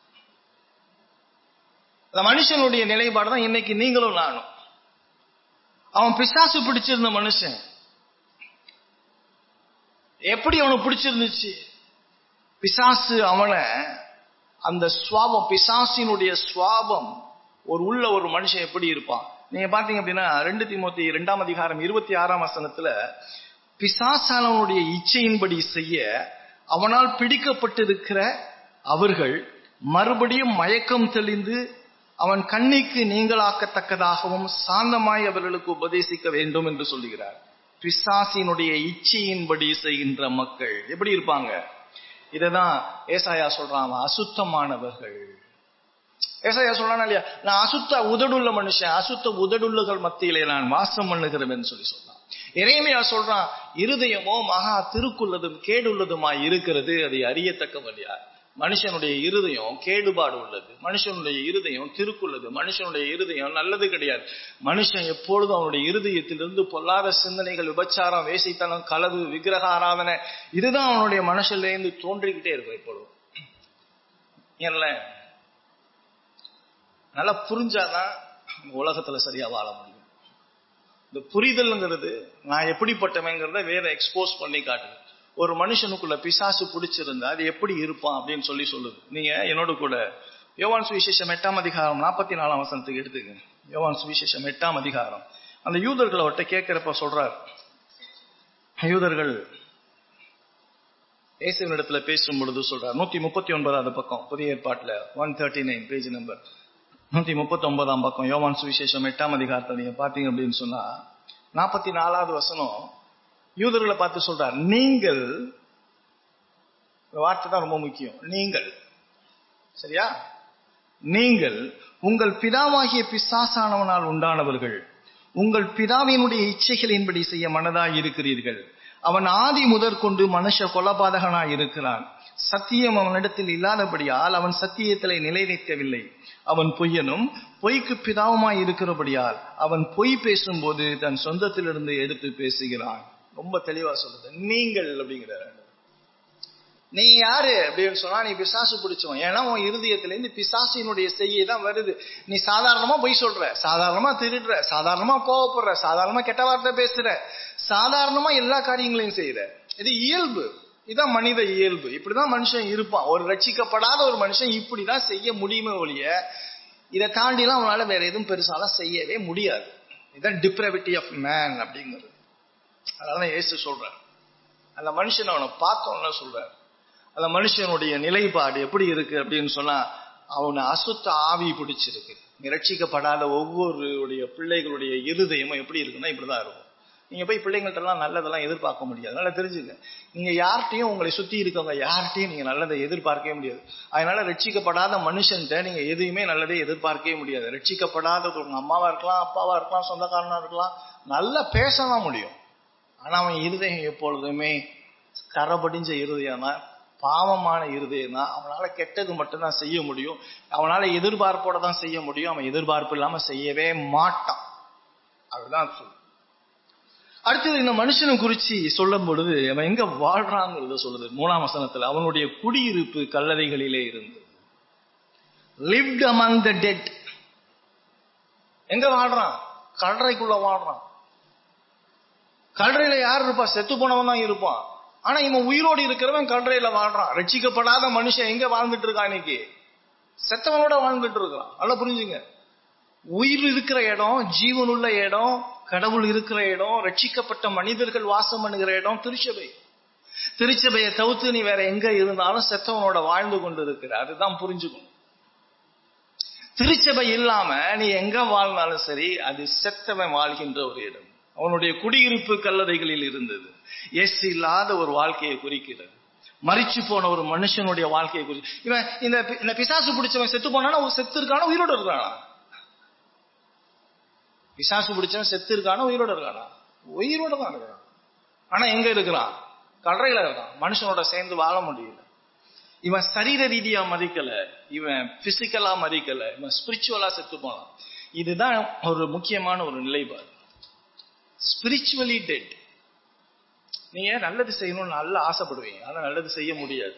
அந்த மனுஷனுடைய நிலைப்பாடு தான் இன்னைக்கு நீங்களும் நானும் அவன் பிசாசு பிடிச்சிருந்த மனுஷன் எப்படி அவனுக்கு பிடிச்சிருந்துச்சு பிசாசு அவனை அந்த சுவாபம் பிசாசினுடைய சுவாபம் ஒரு உள்ள ஒரு மனுஷன் எப்படி இருப்பான் நீங்க பாத்தீங்க அப்படின்னா ரெண்டு திமுத்தி இரண்டாம் அதிகாரம் இருபத்தி ஆறாம் வசனத்துல பிசாசானவனுடைய இச்சையின்படி செய்ய அவனால் பிடிக்கப்பட்டிருக்கிற அவர்கள் மறுபடியும் மயக்கம் தெளிந்து அவன் கண்ணிக்கு நீங்களாக்கத்தக்கதாகவும் சாந்தமாய் அவர்களுக்கு உபதேசிக்க வேண்டும் என்று சொல்லுகிறார் பிசாசினுடைய இச்சையின்படி செய்கின்ற மக்கள் எப்படி இருப்பாங்க இததான் ஏசாயா சொல்றான் அசுத்தமானவர்கள் ஏசாயா சொல்றானா இல்லையா நான் அசுத்த உதடுள்ள மனுஷன் அசுத்த உதடுள்ளகள் மத்தியிலே நான் வாசம் பண்ணுகிறேன் சொல்லி சொல்றான் இறைமையா சொல்றான் இருதயமோ மகா திருக்குள்ளதும் கேடுள்ளதுமாய் இருக்கிறது அதை அறியத்தக்கவர் யார் மனுஷனுடைய இருதயம் கேடுபாடு உள்ளது மனுஷனுடைய இருதயம் திருக்குள்ளது மனுஷனுடைய இருதயம் நல்லது கிடையாது மனுஷன் எப்பொழுதும் அவனுடைய இருதயத்திலிருந்து பொல்லாத சிந்தனைகள் விபச்சாரம் வேசித்தனம் களவு விக்கிரக ஆராதனை இதுதான் அவனுடைய மனுஷன்ல இருந்து தோன்றிக்கிட்டே இருக்கும் எப்பொழுதும் ஏன்ல நல்லா புரிஞ்சாதான் உலகத்துல சரியா வாழ முடியும் இந்த புரிதல்ங்கிறது நான் எப்படிப்பட்டவங்கிறத வேற எக்ஸ்போஸ் பண்ணி காட்டுது ஒரு மனுஷனுக்குள்ள பிசாசு பிடிச்சிருந்தா அது எப்படி இருப்பான் அப்படின்னு சொல்லி சொல்லுது நீங்க என்னோட கூட யோவான் சுவிசேஷம் எட்டாம் அதிகாரம் நாற்பத்தி நாலாம் வசனத்துக்கு எடுத்துங்க யோவான் சுவிசேஷம் எட்டாம் அதிகாரம் அந்த யூதர்கள் அவர்கிட்ட கேட்கிறப்ப சொல்றார் யூதர்கள் இயேசுவின் இடத்துல பேசும் பொழுது சொல்றார் நூத்தி முப்பத்தி ஒன்பதாவது பக்கம் புதிய ஏற்பாட்டுல one thirty nine page number நூத்தி முப்பத்தி ஒன்பதாம் பக்கம் யோவான் சுவிசேஷம் எட்டாம் அதிகாரத்தை நீங்க பாத்தீங்க அப்படின்னு சொன்னா நாற்பத்தி நாலாவது வசனம் யூதர்களை பார்த்து சொல்றார் நீங்கள் வார்த்தை தான் ரொம்ப முக்கியம் நீங்கள் சரியா நீங்கள் உங்கள் பிதாவாகிய பிசாசானவனால் உண்டானவர்கள் உங்கள் பிதாவினுடைய இச்சைகளின்படி செய்ய மனதாய் இருக்கிறீர்கள் அவன் ஆதி முதற்கொண்டு மனுஷ கொலபாதகனாய் இருக்கிறான் சத்தியம் அவனிடத்தில் இல்லாதபடியால் அவன் சத்தியத்திலே நிலை நிற்கவில்லை அவன் பொய்யனும் பொய்க்கு பிதாவுமாய் இருக்கிறபடியால் அவன் பொய் பேசும்போது தன் சொந்தத்திலிருந்து எடுத்து பேசுகிறான் ரொம்ப தெளிவா சொல்லுது நீங்கள் அப்படிங்கிறாரு நீ யாரு அப்படின்னு சொன்னா நீ பிசாசு பிடிச்சவன் ஏன்னா உன் இருதயத்துல இருந்து பிசாசினுடைய செய்ய தான் வருது நீ சாதாரணமா பொய் சொல்ற சாதாரணமா திருடுற சாதாரணமா கோவப்படுற சாதாரணமா கெட்ட வார்த்தை பேசுற சாதாரணமா எல்லா காரியங்களையும் செய்யற இது இயல்பு இதான் மனித இயல்பு இப்படிதான் மனுஷன் இருப்பான் ஒரு ரட்சிக்கப்படாத ஒரு மனுஷன் இப்படிதான் செய்ய முடியுமே ஒழிய இதை தாண்டிலாம் அவனால வேற எதுவும் பெருசாலாம் செய்யவே முடியாது இதுதான் டிப்ரவிட்டி ஆஃப் மேன் அப்படிங்கிறது அதனால இயேசு சொல்றார் அந்த மனுஷன் அவனை பார்த்தோன்னு சொல்றார் அந்த மனுஷனுடைய நிலைப்பாடு எப்படி இருக்கு அப்படின்னு சொன்னா அவனை அசுத்த ஆவி பிடிச்சிருக்கு ரட்சிக்கப்படாத ஒவ்வொருடைய பிள்ளைகளுடைய இருதயமும் எப்படி இருக்குன்னா இப்படிதான் இருக்கும் நீங்க போய் பிள்ளைங்கள்ட்ட எல்லாம் நல்லதெல்லாம் எதிர்பார்க்க முடியாது நல்லா தெரிஞ்சுங்க நீங்க யார்கிட்டையும் உங்களை சுத்தி இருக்கவங்க யார்கிட்டையும் நீங்க நல்லதை எதிர்பார்க்கவே முடியாது அதனால ரட்சிக்கப்படாத மனுஷன்ட்ட நீங்க எதையுமே நல்லதே எதிர்பார்க்கவே முடியாது ரட்சிக்கப்படாத உங்க அம்மாவா இருக்கலாம் அப்பாவா இருக்கலாம் சொந்தக்காரனா இருக்கலாம் நல்லா பேசலாம் முடியும் ஆனா அவன் இருதயம் எப்பொழுதுமே கரபடிஞ்ச இருதயம் தான் பாவமான இருதயம் தான் அவனால கெட்டது மட்டும்தான் செய்ய முடியும் அவனால எதிர்பார்ப்போட தான் செய்ய முடியும் அவன் எதிர்பார்ப்பு இல்லாம செய்யவே மாட்டான் அதுதான் சொல்லு அடுத்தது இந்த மனுஷனை குறிச்சு சொல்லும் பொழுது அவன் எங்க வாழ்றாங்கிறத சொல்லுது மூணாம் வசனத்துல அவனுடைய குடியிருப்பு கல்லறைகளிலே இருந்து லிவ்ட் அமங் த டெட் எங்க வாழ்றான் கல்லறைக்குள்ள வாழ்றான் கல்லறையில யார் இருப்பா செத்து போனவன் தான் இருப்பான் ஆனா இவன் உயிரோடு இருக்கிறவன் கல்லறையில வாழ்றான் ரட்சிக்கப்படாத மனுஷன் எங்க வாழ்ந்துட்டு இருக்கான் இன்னைக்கு செத்தவனோட வாழ்ந்துட்டு இருக்கான் நல்லா புரிஞ்சுங்க உயிர் இருக்கிற இடம் ஜீவனுள்ள இடம் கடவுள் இருக்கிற இடம் ரட்சிக்கப்பட்ட மனிதர்கள் வாசம் பண்ணுகிற இடம் திருச்சபை திருச்சபையை தவிர்த்து நீ வேற எங்க இருந்தாலும் செத்தவனோட வாழ்ந்து கொண்டு இருக்கிற அதுதான் புரிஞ்சுக்கணும் திருச்சபை இல்லாம நீ எங்க வாழ்ந்தாலும் சரி அது செத்தவன் வாழ்கின்ற ஒரு இடம் அவனுடைய குடியிருப்பு கல்லறைகளில் இருந்தது எஸ் இல்லாத ஒரு வாழ்க்கையை குறிக்கிறது மறிச்சு போன ஒரு மனுஷனுடைய வாழ்க்கையை குறி இவன் இந்த இந்த பிசாசு பிடிச்சவன் செத்து போனானா செத்து இருக்கானா உயிரோடு இருக்கானா பிசாசு பிடிச்சவன் செத்து இருக்கானா உயிரோட இருக்கானா உயிரோட தான் இருக்கான் ஆனா எங்க இருக்கிறான் கல்லறையில இருக்கான் மனுஷனோட சேர்ந்து வாழ முடியல இவன் சரீர ரீதியா மதிக்கல இவன் பிசிக்கலா மதிக்கல இவன் ஸ்பிரிச்சுவலா செத்து போனான் இதுதான் ஒரு முக்கியமான ஒரு நிலைப்பாடு ஸ்பிரிச்சுவலி டெட் நீங்க நல்லது செய்யணும்னு நல்லா ஆசைப்படுவீங்க ஆனா நல்லது செய்ய முடியாது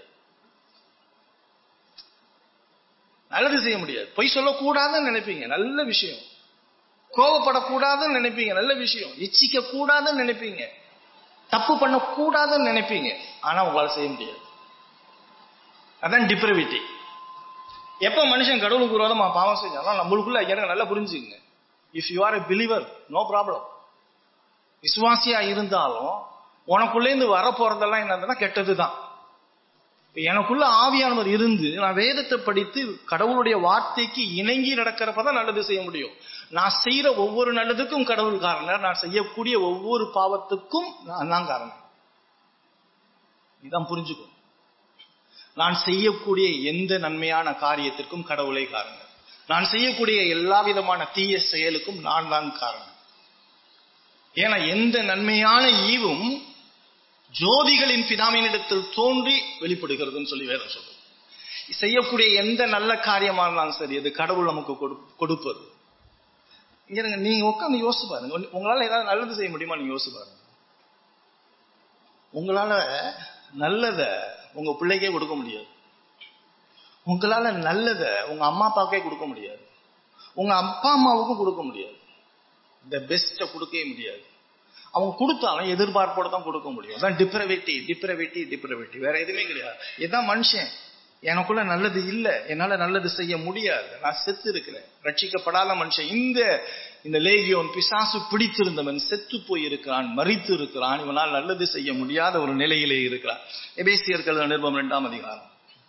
நல்லது செய்ய முடியாது பொய் சொல்லக்கூடாதுன்னு நினைப்பீங்க நல்ல விஷயம் கோவப்படக்கூடாதுன்னு நினைப்பீங்க நல்ல விஷயம் இச்சிக்க கூடாதுன்னு நினைப்பீங்க தப்பு பண்ணக்கூடாதுன்னு நினைப்பீங்க ஆனா உங்களால செய்ய முடியாது அதான் டிப்ரவிட்டி எப்ப மனுஷன் கடவுளுக்கு விரோதமா பாவம் செஞ்சாலும் நம்மளுக்குள்ள எனக்கு நல்லா புரிஞ்சுங்க if you are a believer no problem விசுவாசியா இருந்தாலும் உனக்குள்ளேருந்து வர போறதெல்லாம் என்னதுன்னா கெட்டதுதான் இப்ப எனக்குள்ள ஆவியானவர் இருந்து நான் வேதத்தை படித்து கடவுளுடைய வார்த்தைக்கு இணங்கி நடக்கிறப்பதான் நல்லது செய்ய முடியும் நான் செய்யற ஒவ்வொரு நல்லதுக்கும் கடவுள் காரணம் நான் செய்யக்கூடிய ஒவ்வொரு பாவத்துக்கும் நான் தான் காரணம் இதான் புரிஞ்சுக்கும் நான் செய்யக்கூடிய எந்த நன்மையான காரியத்திற்கும் கடவுளே காரணம் நான் செய்யக்கூடிய எல்லா விதமான தீய செயலுக்கும் நான் தான் காரணம் ஏன்னா எந்த நன்மையான ஈவும் ஜோதிகளின் பிதாமினிடத்தில் தோன்றி வெளிப்படுகிறதுன்னு சொல்லி வேதம் சொல்லுது செய்யக்கூடிய எந்த நல்ல காரியமா இருந்தாலும் சரி அது கடவுள் நமக்கு கொடுப்பது இங்க நீங்க உட்காந்து யோசிச்சு பாருங்க உங்களால ஏதாவது நல்லது செய்ய முடியுமா நீங்க யோசிச்சு பாருங்க உங்களால நல்லத உங்க பிள்ளைக்கே கொடுக்க முடியாது உங்களால நல்லத உங்க அம்மா அப்பாவுக்கே கொடுக்க முடியாது உங்க அப்பா அம்மாவுக்கும் கொடுக்க முடியாது இந்த பெஸ்ட கொடுக்கவே முடியாது அவங்க கொடுத்தாலும் எதிர்பார்ப்போட தான் கொடுக்க முடியும் அதான் டிப்ரவேட்டி டிப்ரவேட்டி டிப்ரவேட்டி வேற எதுவுமே கிடையாது இதுதான் மனுஷன் எனக்குள்ள நல்லது இல்ல என்னால நல்லது செய்ய முடியாது நான் செத்து இருக்கிறேன் ரட்சிக்கப்படாத மனுஷன் இந்த இந்த லேகியோன் பிசாசு பிடித்திருந்தவன் செத்து போய் இருக்கிறான் மறித்து இருக்கிறான் இவனால் நல்லது செய்ய முடியாத ஒரு நிலையிலே இருக்கிறான் எபேசியர்கள் நிருபம் இரண்டாம் அதிகாரம்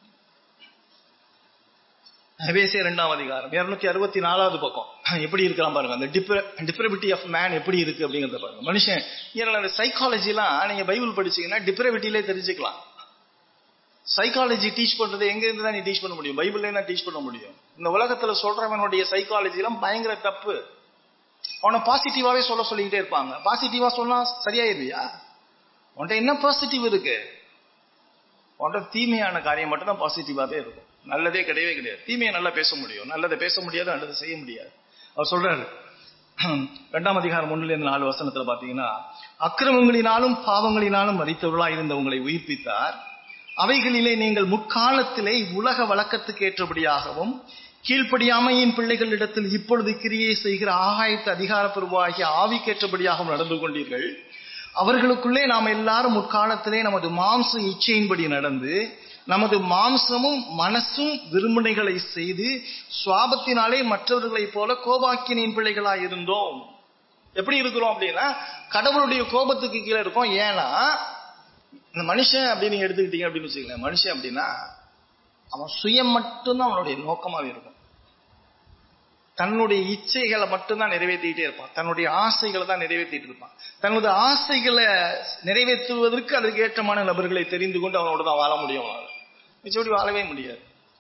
எபேசிய இரண்டாம் அதிகாரம் இருநூத்தி அறுபத்தி நாலாவது பக்கம் எப்படி இருக்கலாம் பாருங்க அந்த டிப்ரபிலிட்டி ஆஃப் மேன் எப்படி இருக்கு அப்படிங்கறத பாருங்க மனுஷன் சைக்காலஜி எல்லாம் நீங்க பைபிள் படிச்சீங்கன்னா டிப்ரபிலிட்டிலே தெரிஞ்சுக்கலாம் சைக்காலஜி டீச் பண்றது எங்க இருந்து தான் நீ டீச் பண்ண முடியும் பைபிள்ல தான் டீச் பண்ண முடியும் இந்த உலகத்துல சொல்றவனுடைய சைக்காலஜி எல்லாம் பயங்கர தப்பு அவனை பாசிட்டிவாவே சொல்ல சொல்லிக்கிட்டே இருப்பாங்க பாசிட்டிவா சொன்னா சரியாயிருவியா உன்ட்ட என்ன பாசிட்டிவ் இருக்கு உன்ட்ட தீமையான காரியம் மட்டும் தான் பாசிட்டிவாவே இருக்கும் நல்லதே கிடையவே கிடையாது தீமையை நல்லா பேச முடியும் நல்லதை பேச முடியாது நல்லதை செய்ய முடியாது அவர் சொல்றாரு இரண்டாம் அதிகாரம் ஒண்ணுல இருந்து நாலு வசனத்துல பாத்தீங்கன்னா அக்கிரமங்களினாலும் பாவங்களினாலும் மறித்தவர்களா இருந்த உங்களை உயிர்ப்பித்தார் அவைகளிலே நீங்கள் முற்காலத்திலே உலக வழக்கத்துக்கு ஏற்றபடியாகவும் கீழ்ப்படியாமையின் பிள்ளைகளிடத்தில் இப்பொழுது கிரியை செய்கிற ஆகாயத்து அதிகாரப்பூர்வமாகிய ஆவிக்கேற்றபடியாகவும் நடந்து கொண்டீர்கள் அவர்களுக்குள்ளே நாம் எல்லாரும் முற்காலத்திலே நமது மாம்ச இச்சையின்படி நடந்து நமது மாம்சமும் மனசும் விரும்பனைகளை செய்து சுவாபத்தினாலே மற்றவர்களைப் போல கோபாக்கினின் பிள்ளைகளாய் இருந்தோம் எப்படி இருக்கிறோம் அப்படின்னா கடவுளுடைய கோபத்துக்கு கீழே இருக்கோம் ஏன்னா இந்த மனுஷன் அப்படின்னு நீங்க எடுத்துக்கிட்டீங்க அப்படின்னு வச்சுக்கலேன் மனுஷன் அப்படின்னா அவன் சுயம் மட்டும்தான் அவனுடைய நோக்கமாவே இருக்கும் தன்னுடைய இச்சைகளை மட்டும்தான் நிறைவேற்றிட்டே இருப்பான் தன்னுடைய ஆசைகளை தான் நிறைவேற்றிட்டு இருப்பான் தனது ஆசைகளை நிறைவேற்றுவதற்கு அதற்கு ஏற்றமான நபர்களை தெரிந்து கொண்டு அவனோட தான் வாழ முடியும் அவனால மிச்சபடி வாழவே முடியாது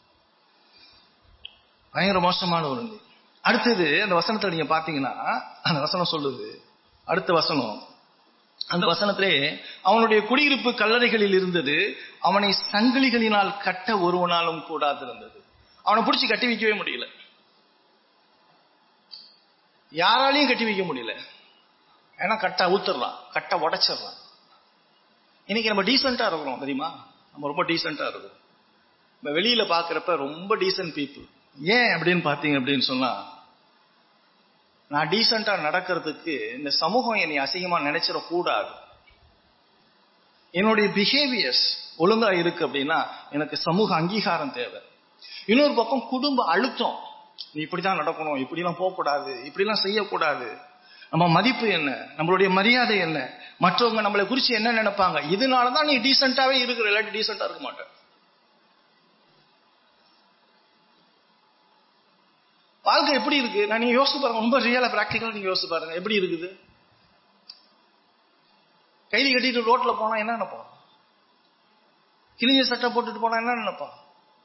பயங்கர மோசமான ஒரு நிலை அடுத்தது அந்த வசனத்துல நீங்க பாத்தீங்கன்னா அந்த வசனம் சொல்லுது அடுத்த வசனம் அந்த வசனத்திலே அவனுடைய குடியிருப்பு கல்லறைகளில் இருந்தது அவனை சங்கிலிகளினால் கட்ட ஒருவனாலும் கூடாது இருந்தது அவனை பிடிச்சி கட்டி வைக்கவே முடியல யாராலையும் கட்டி வைக்க முடியல ஏன்னா கட்டை ஊத்துறான் கட்டை உடைச்சிடறான் இன்னைக்கு நம்ம டீசெண்டா இருக்கிறோம் தெரியுமா நம்ம ரொம்ப டீசெண்டா இருக்கும் நம்ம வெளியில பாக்குறப்ப ரொம்ப டீசென்ட் பீப்புள் ஏன் அப்படின்னு பாத்தீங்க அப்படின்னு சொன்னா நான் டீசெண்டா நடக்கிறதுக்கு இந்த சமூகம் என்னை அசிங்கமா நினைச்சிடக்கூடாது என்னுடைய பிஹேவியர்ஸ் ஒழுங்கா இருக்கு அப்படின்னா எனக்கு சமூக அங்கீகாரம் தேவை இன்னொரு பக்கம் குடும்ப அழுத்தம் நீ இப்படிதான் நடக்கணும் இப்படிலாம் போகக்கூடாது இப்படிலாம் செய்யக்கூடாது நம்ம மதிப்பு என்ன நம்மளுடைய மரியாதை என்ன மற்றவங்க நம்மளை குறிச்சு என்ன நினைப்பாங்க இதனாலதான் நீ டீசெண்டாவே இருக்கிற இல்லாட்டி டீசெண்டா இருக்க மாட்டேன் வாழ்க்கை எப்படி இருக்கு நான் நீங்க யோசிச்சு பாருங்க ரொம்ப ரியலா பிராக்டிக்கலா நீங்க யோசிச்சு பாருங்க எப்படி இருக்குது கைதி கட்டிட்டு ரோட்ல போனா என்ன நினைப்பான் கிழிஞ்ச சட்டை போட்டுட்டு போனா என்ன நினைப்பான்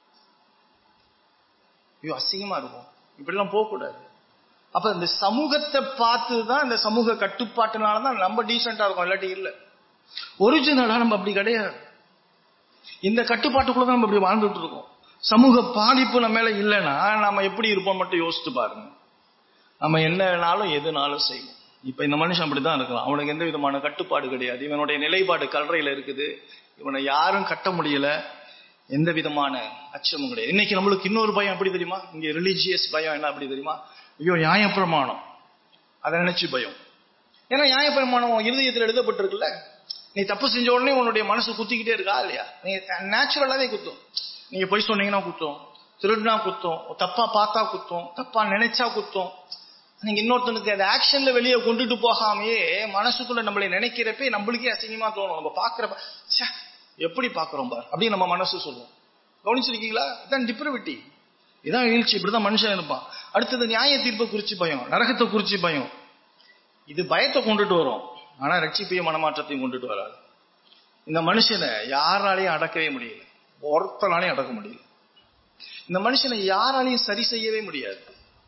ஐயோ அசிங்கமா இருக்கும் இப்படிலாம் போகக்கூடாது அப்ப இந்த சமூகத்தை பார்த்து தான் இந்த சமூக கட்டுப்பாட்டுனால தான் நம்ம டீசெண்டா இருக்கும் இல்லாட்டி இல்லை ஒரிஜினலா நம்ம அப்படி கிடையாது இந்த கட்டுப்பாட்டுக்குள்ள தான் நம்ம இப்படி வாழ்ந்துட்டு இருக்கோம் சமூக பாதிப்பு நம்ம மேல இல்லைன்னா நம்ம எப்படி இருப்போம் மட்டும் யோசிச்சு பாருங்க நம்ம என்னனாலும் எதுனாலும் செய்வோம் இப்ப இந்த மனுஷன் அப்படிதான் இருக்கலாம் அவனுக்கு எந்த விதமான கட்டுப்பாடு கிடையாது இவனுடைய நிலைப்பாடு கல்றையில இருக்குது இவனை யாரும் கட்ட முடியல எந்த விதமான அச்சமும் கிடையாது இன்னைக்கு நம்மளுக்கு இன்னொரு பயம் எப்படி தெரியுமா இங்க ரிலீஜியஸ் பயம் என்ன அப்படி தெரியுமா ஐயோ நியாயப்பிரமாணம் அதை நினைச்சு பயம் ஏன்னா நியாயப்பிரமாணம் இருதயத்தில் எழுதப்பட்டிருக்குல்ல நீ தப்பு செஞ்ச உடனே உன்னுடைய மனசு குத்திக்கிட்டே இருக்கா இல்லையா நீ நேச்சுரலாவே குத்தும் நீங்க போய் சொன்னீங்கன்னா குத்தம் திருடினா குத்தம் தப்பா பார்த்தா குத்தம் தப்பா நினைச்சா குத்தம் நீங்க இன்னொருத்தனுக்கு அதை ஆக்ஷன்ல வெளியே கொண்டுட்டு போகாமையே மனசுக்குள்ள நம்மளை நினைக்கிறப்ப நம்மளுக்கே அசிங்கமா தோணும் நம்ம பாக்குறப்ப ச்சே, எப்படி பாக்குறோம் பார் அப்படின்னு நம்ம மனசு சொல்லுவோம் கவனிச்சிருக்கீங்களா இதான் டிப்ரவிட்டி இதான் வீழ்ச்சி இப்படிதான் மனுஷன் இருப்பான் அடுத்தது நியாய தீர்ப்பை குறிச்சு பயம் நரகத்தை குறிச்சு பயம் இது பயத்தை கொண்டுட்டு வரும் ஆனா ரட்சிப்பையும் மனமாற்றத்தையும் கொண்டுட்டு வராது இந்த மனுஷனை யாராலையும் அடக்கவே முடியல ஒருத்தனாலையும் அடக்க முடியல இந்த மனுஷனை யாராலையும் சரி செய்யவே முடியாது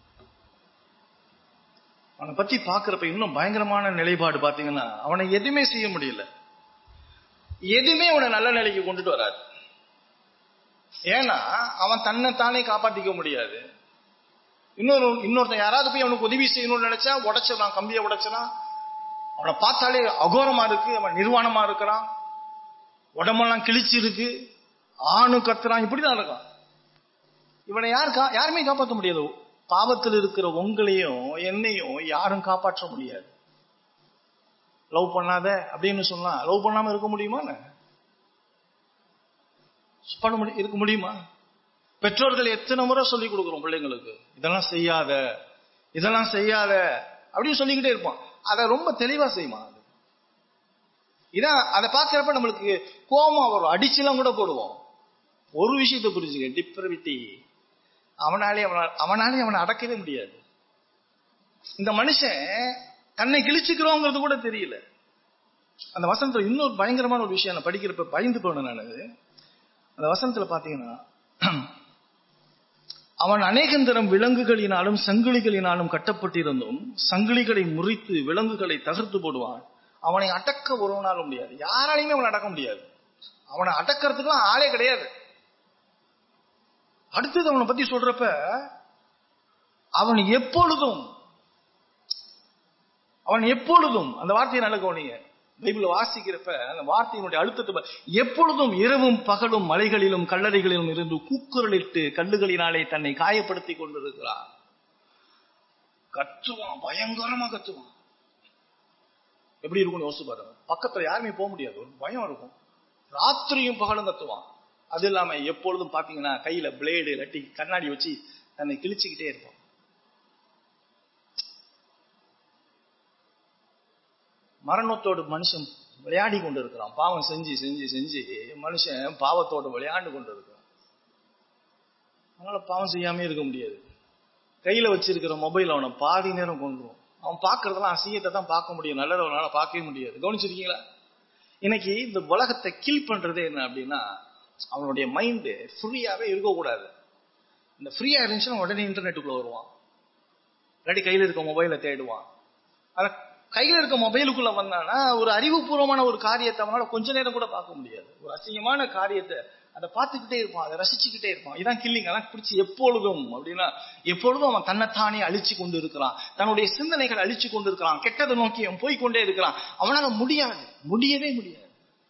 அவனை பத்தி பாக்குறப்ப இன்னும் பயங்கரமான நிலைப்பாடு பாத்தீங்கன்னா அவனை எதுவுமே செய்ய முடியல எதுவுமே அவனை நல்ல நிலைக்கு கொண்டுட்டு வராது ஏன்னா அவன் தன்னை தானே காப்பாத்திக்க முடியாது இன்னொரு இன்னொருத்தன் யாராவது போய் அவனுக்கு உதவி செய்யணும்னு நினைச்சா உடைச்சிடலாம் கம்பியை உடைச்சிடலாம் அவனை பார்த்தாலே அகோரமா இருக்கு அவன் நிர்வாணமா இருக்கிறான் உடம்பெல்லாம் கிழிச்சு இருக்கு ஆணு கத்துறான் இப்படிதான் இருக்கான் இவனை யார் கா- யாருமே காப்பாற்ற முடியாது பாவத்தில் இருக்கிற உங்களையும் என்னையும் யாரும் காப்பாற்ற முடியாது லவ் பண்ணாத அப்படின்னு சொன்னா லவ் பண்ணாம இருக்க முடியுமா பண்ண முடி இருக்க முடியுமா பெற்றோர்கள் எத்தனை முறை சொல்லி கொடுக்குறோம் பிள்ளைங்களுக்கு இதெல்லாம் செய்யாத இதெல்லாம் செய்யாத அப்படின்னு சொல்லிக்கிட்டே இருப்பான் அதை ரொம்ப தெளிவா செய்வான் அது இதான் அதை பார்க்கறப்ப நம்மளுக்கு கோபம் வரும் அடிச்சுலாம் கூட போடுவோம் ஒரு விஷயத்தை புரிஞ்சுக்க டிப்ரவிட்டி அவனாலே அவன அவனாலே அவனை அடக்கவே முடியாது இந்த மனுஷன் தன்னை கிழிச்சுக்கிறோங்கிறது கூட தெரியல அந்த வசனத்துல இன்னொரு பயங்கரமான ஒரு விஷயம் நான் படிக்கிறப்ப பயந்து போனேன் நான் அது. அந்த வசனத்துல பாத்தீங்கன்னா அவன் அநேகந்தரம் விலங்குகளினாலும் சங்கிலிகளினாலும் கட்டப்பட்டிருந்தும் சங்கிலிகளை முறித்து விலங்குகளை தகர்த்து போடுவான் அவனை அடக்க ஒருவனாலும் முடியாது யாராலையுமே அவனை அடக்க முடியாது அவனை அடக்கிறதுக்குலாம் ஆளே கிடையாது அடுத்தது அவனை பத்தி சொல்றப்ப அவன் எப்பொழுதும் அவன் எப்பொழுதும் அந்த வார்த்தையை நல்ல கவனிங்க பைபிள் வாசிக்கிறப்ப அந்த வார்த்தையினுடைய அழுத்தத்தை பா- எப்பொழுதும் இரவும் பகலும் மலைகளிலும் கல்லறைகளிலும் இருந்து கூக்குரலிட்டு கல்லுகளினாலே தன்னை காயப்படுத்தி கொண்டிருக்கிறான் கத்துவான் பயங்கரமா கத்துவான் எப்படி இருக்கும்னு யோசிச்சு பாருங்க பக்கத்துல யாருமே போக முடியாது ஒரு பயம் இருக்கும் ராத்திரியும் பகலும் கத்துவான் அது இல்லாம எப்பொழுதும் பாத்தீங்கன்னா கையில பிளேடு இல்லாட்டி கண்ணாடி வச்சு தன்னை கிழிச்சுக்கிட்டே இருப்பான் மரணத்தோடு மனுஷன் விளையாடி கொண்டு இருக்கிறான் பாவம் செஞ்சு செஞ்சு செஞ்சு மனுஷன் பாவத்தோடு விளையாண்டு கொண்டு இருக்கிறான் அதனால பாவம் செய்யாமே இருக்க முடியாது கையில வச்சிருக்கிற மொபைல் அவனை பாதி நேரம் கொண்டுரும் அவன் பார்க்கறதெல்லாம் அசிங்கத்தை தான் பார்க்க முடியும் நல்லதை அவனால பார்க்கவே முடியாது கவனிச்சிருக்கீங்களா இன்னைக்கு இந்த உலகத்தை கில் பண்றதே என்ன அப்படின்னா அவனுடைய மைண்டு ஃப்ரீயாவே இருக்கக்கூடாது இந்த ஃப்ரீயா இருந்துச்சுன்னா உடனே இன்டர்நெட்டுக்குள்ள வருவான் இல்லாட்டி கையில இருக்க மொபைலை தேடுவான் ஆனா கையில இருக்க மொபைலுக்குள்ள வந்தானா ஒரு அறிவுபூர்வமான ஒரு காரியத்தை அவனால கொஞ்ச நேரம் கூட பார்க்க முடியாது ஒரு அசிங்கமான காரியத்தை அதை பார்த்துக்கிட்டே இருப்பான் அதை ரசிச்சுக்கிட்டே இருப்பான் இதான் கில்லிங் அதான் பிடிச்சி எப்பொழுதும் அப்படின்னா எப்பொழுதும் அவன் தன்னைத்தானே அழிச்சு கொண்டு இருக்கிறான் தன்னுடைய சிந்தனைகள் அழிச்சு கொண்டு இருக்கிறான் கெட்டதை நோக்கி அவன் போய் கொண்டே இருக்கிறான் அவனால முடியாது முடியவே முடியாது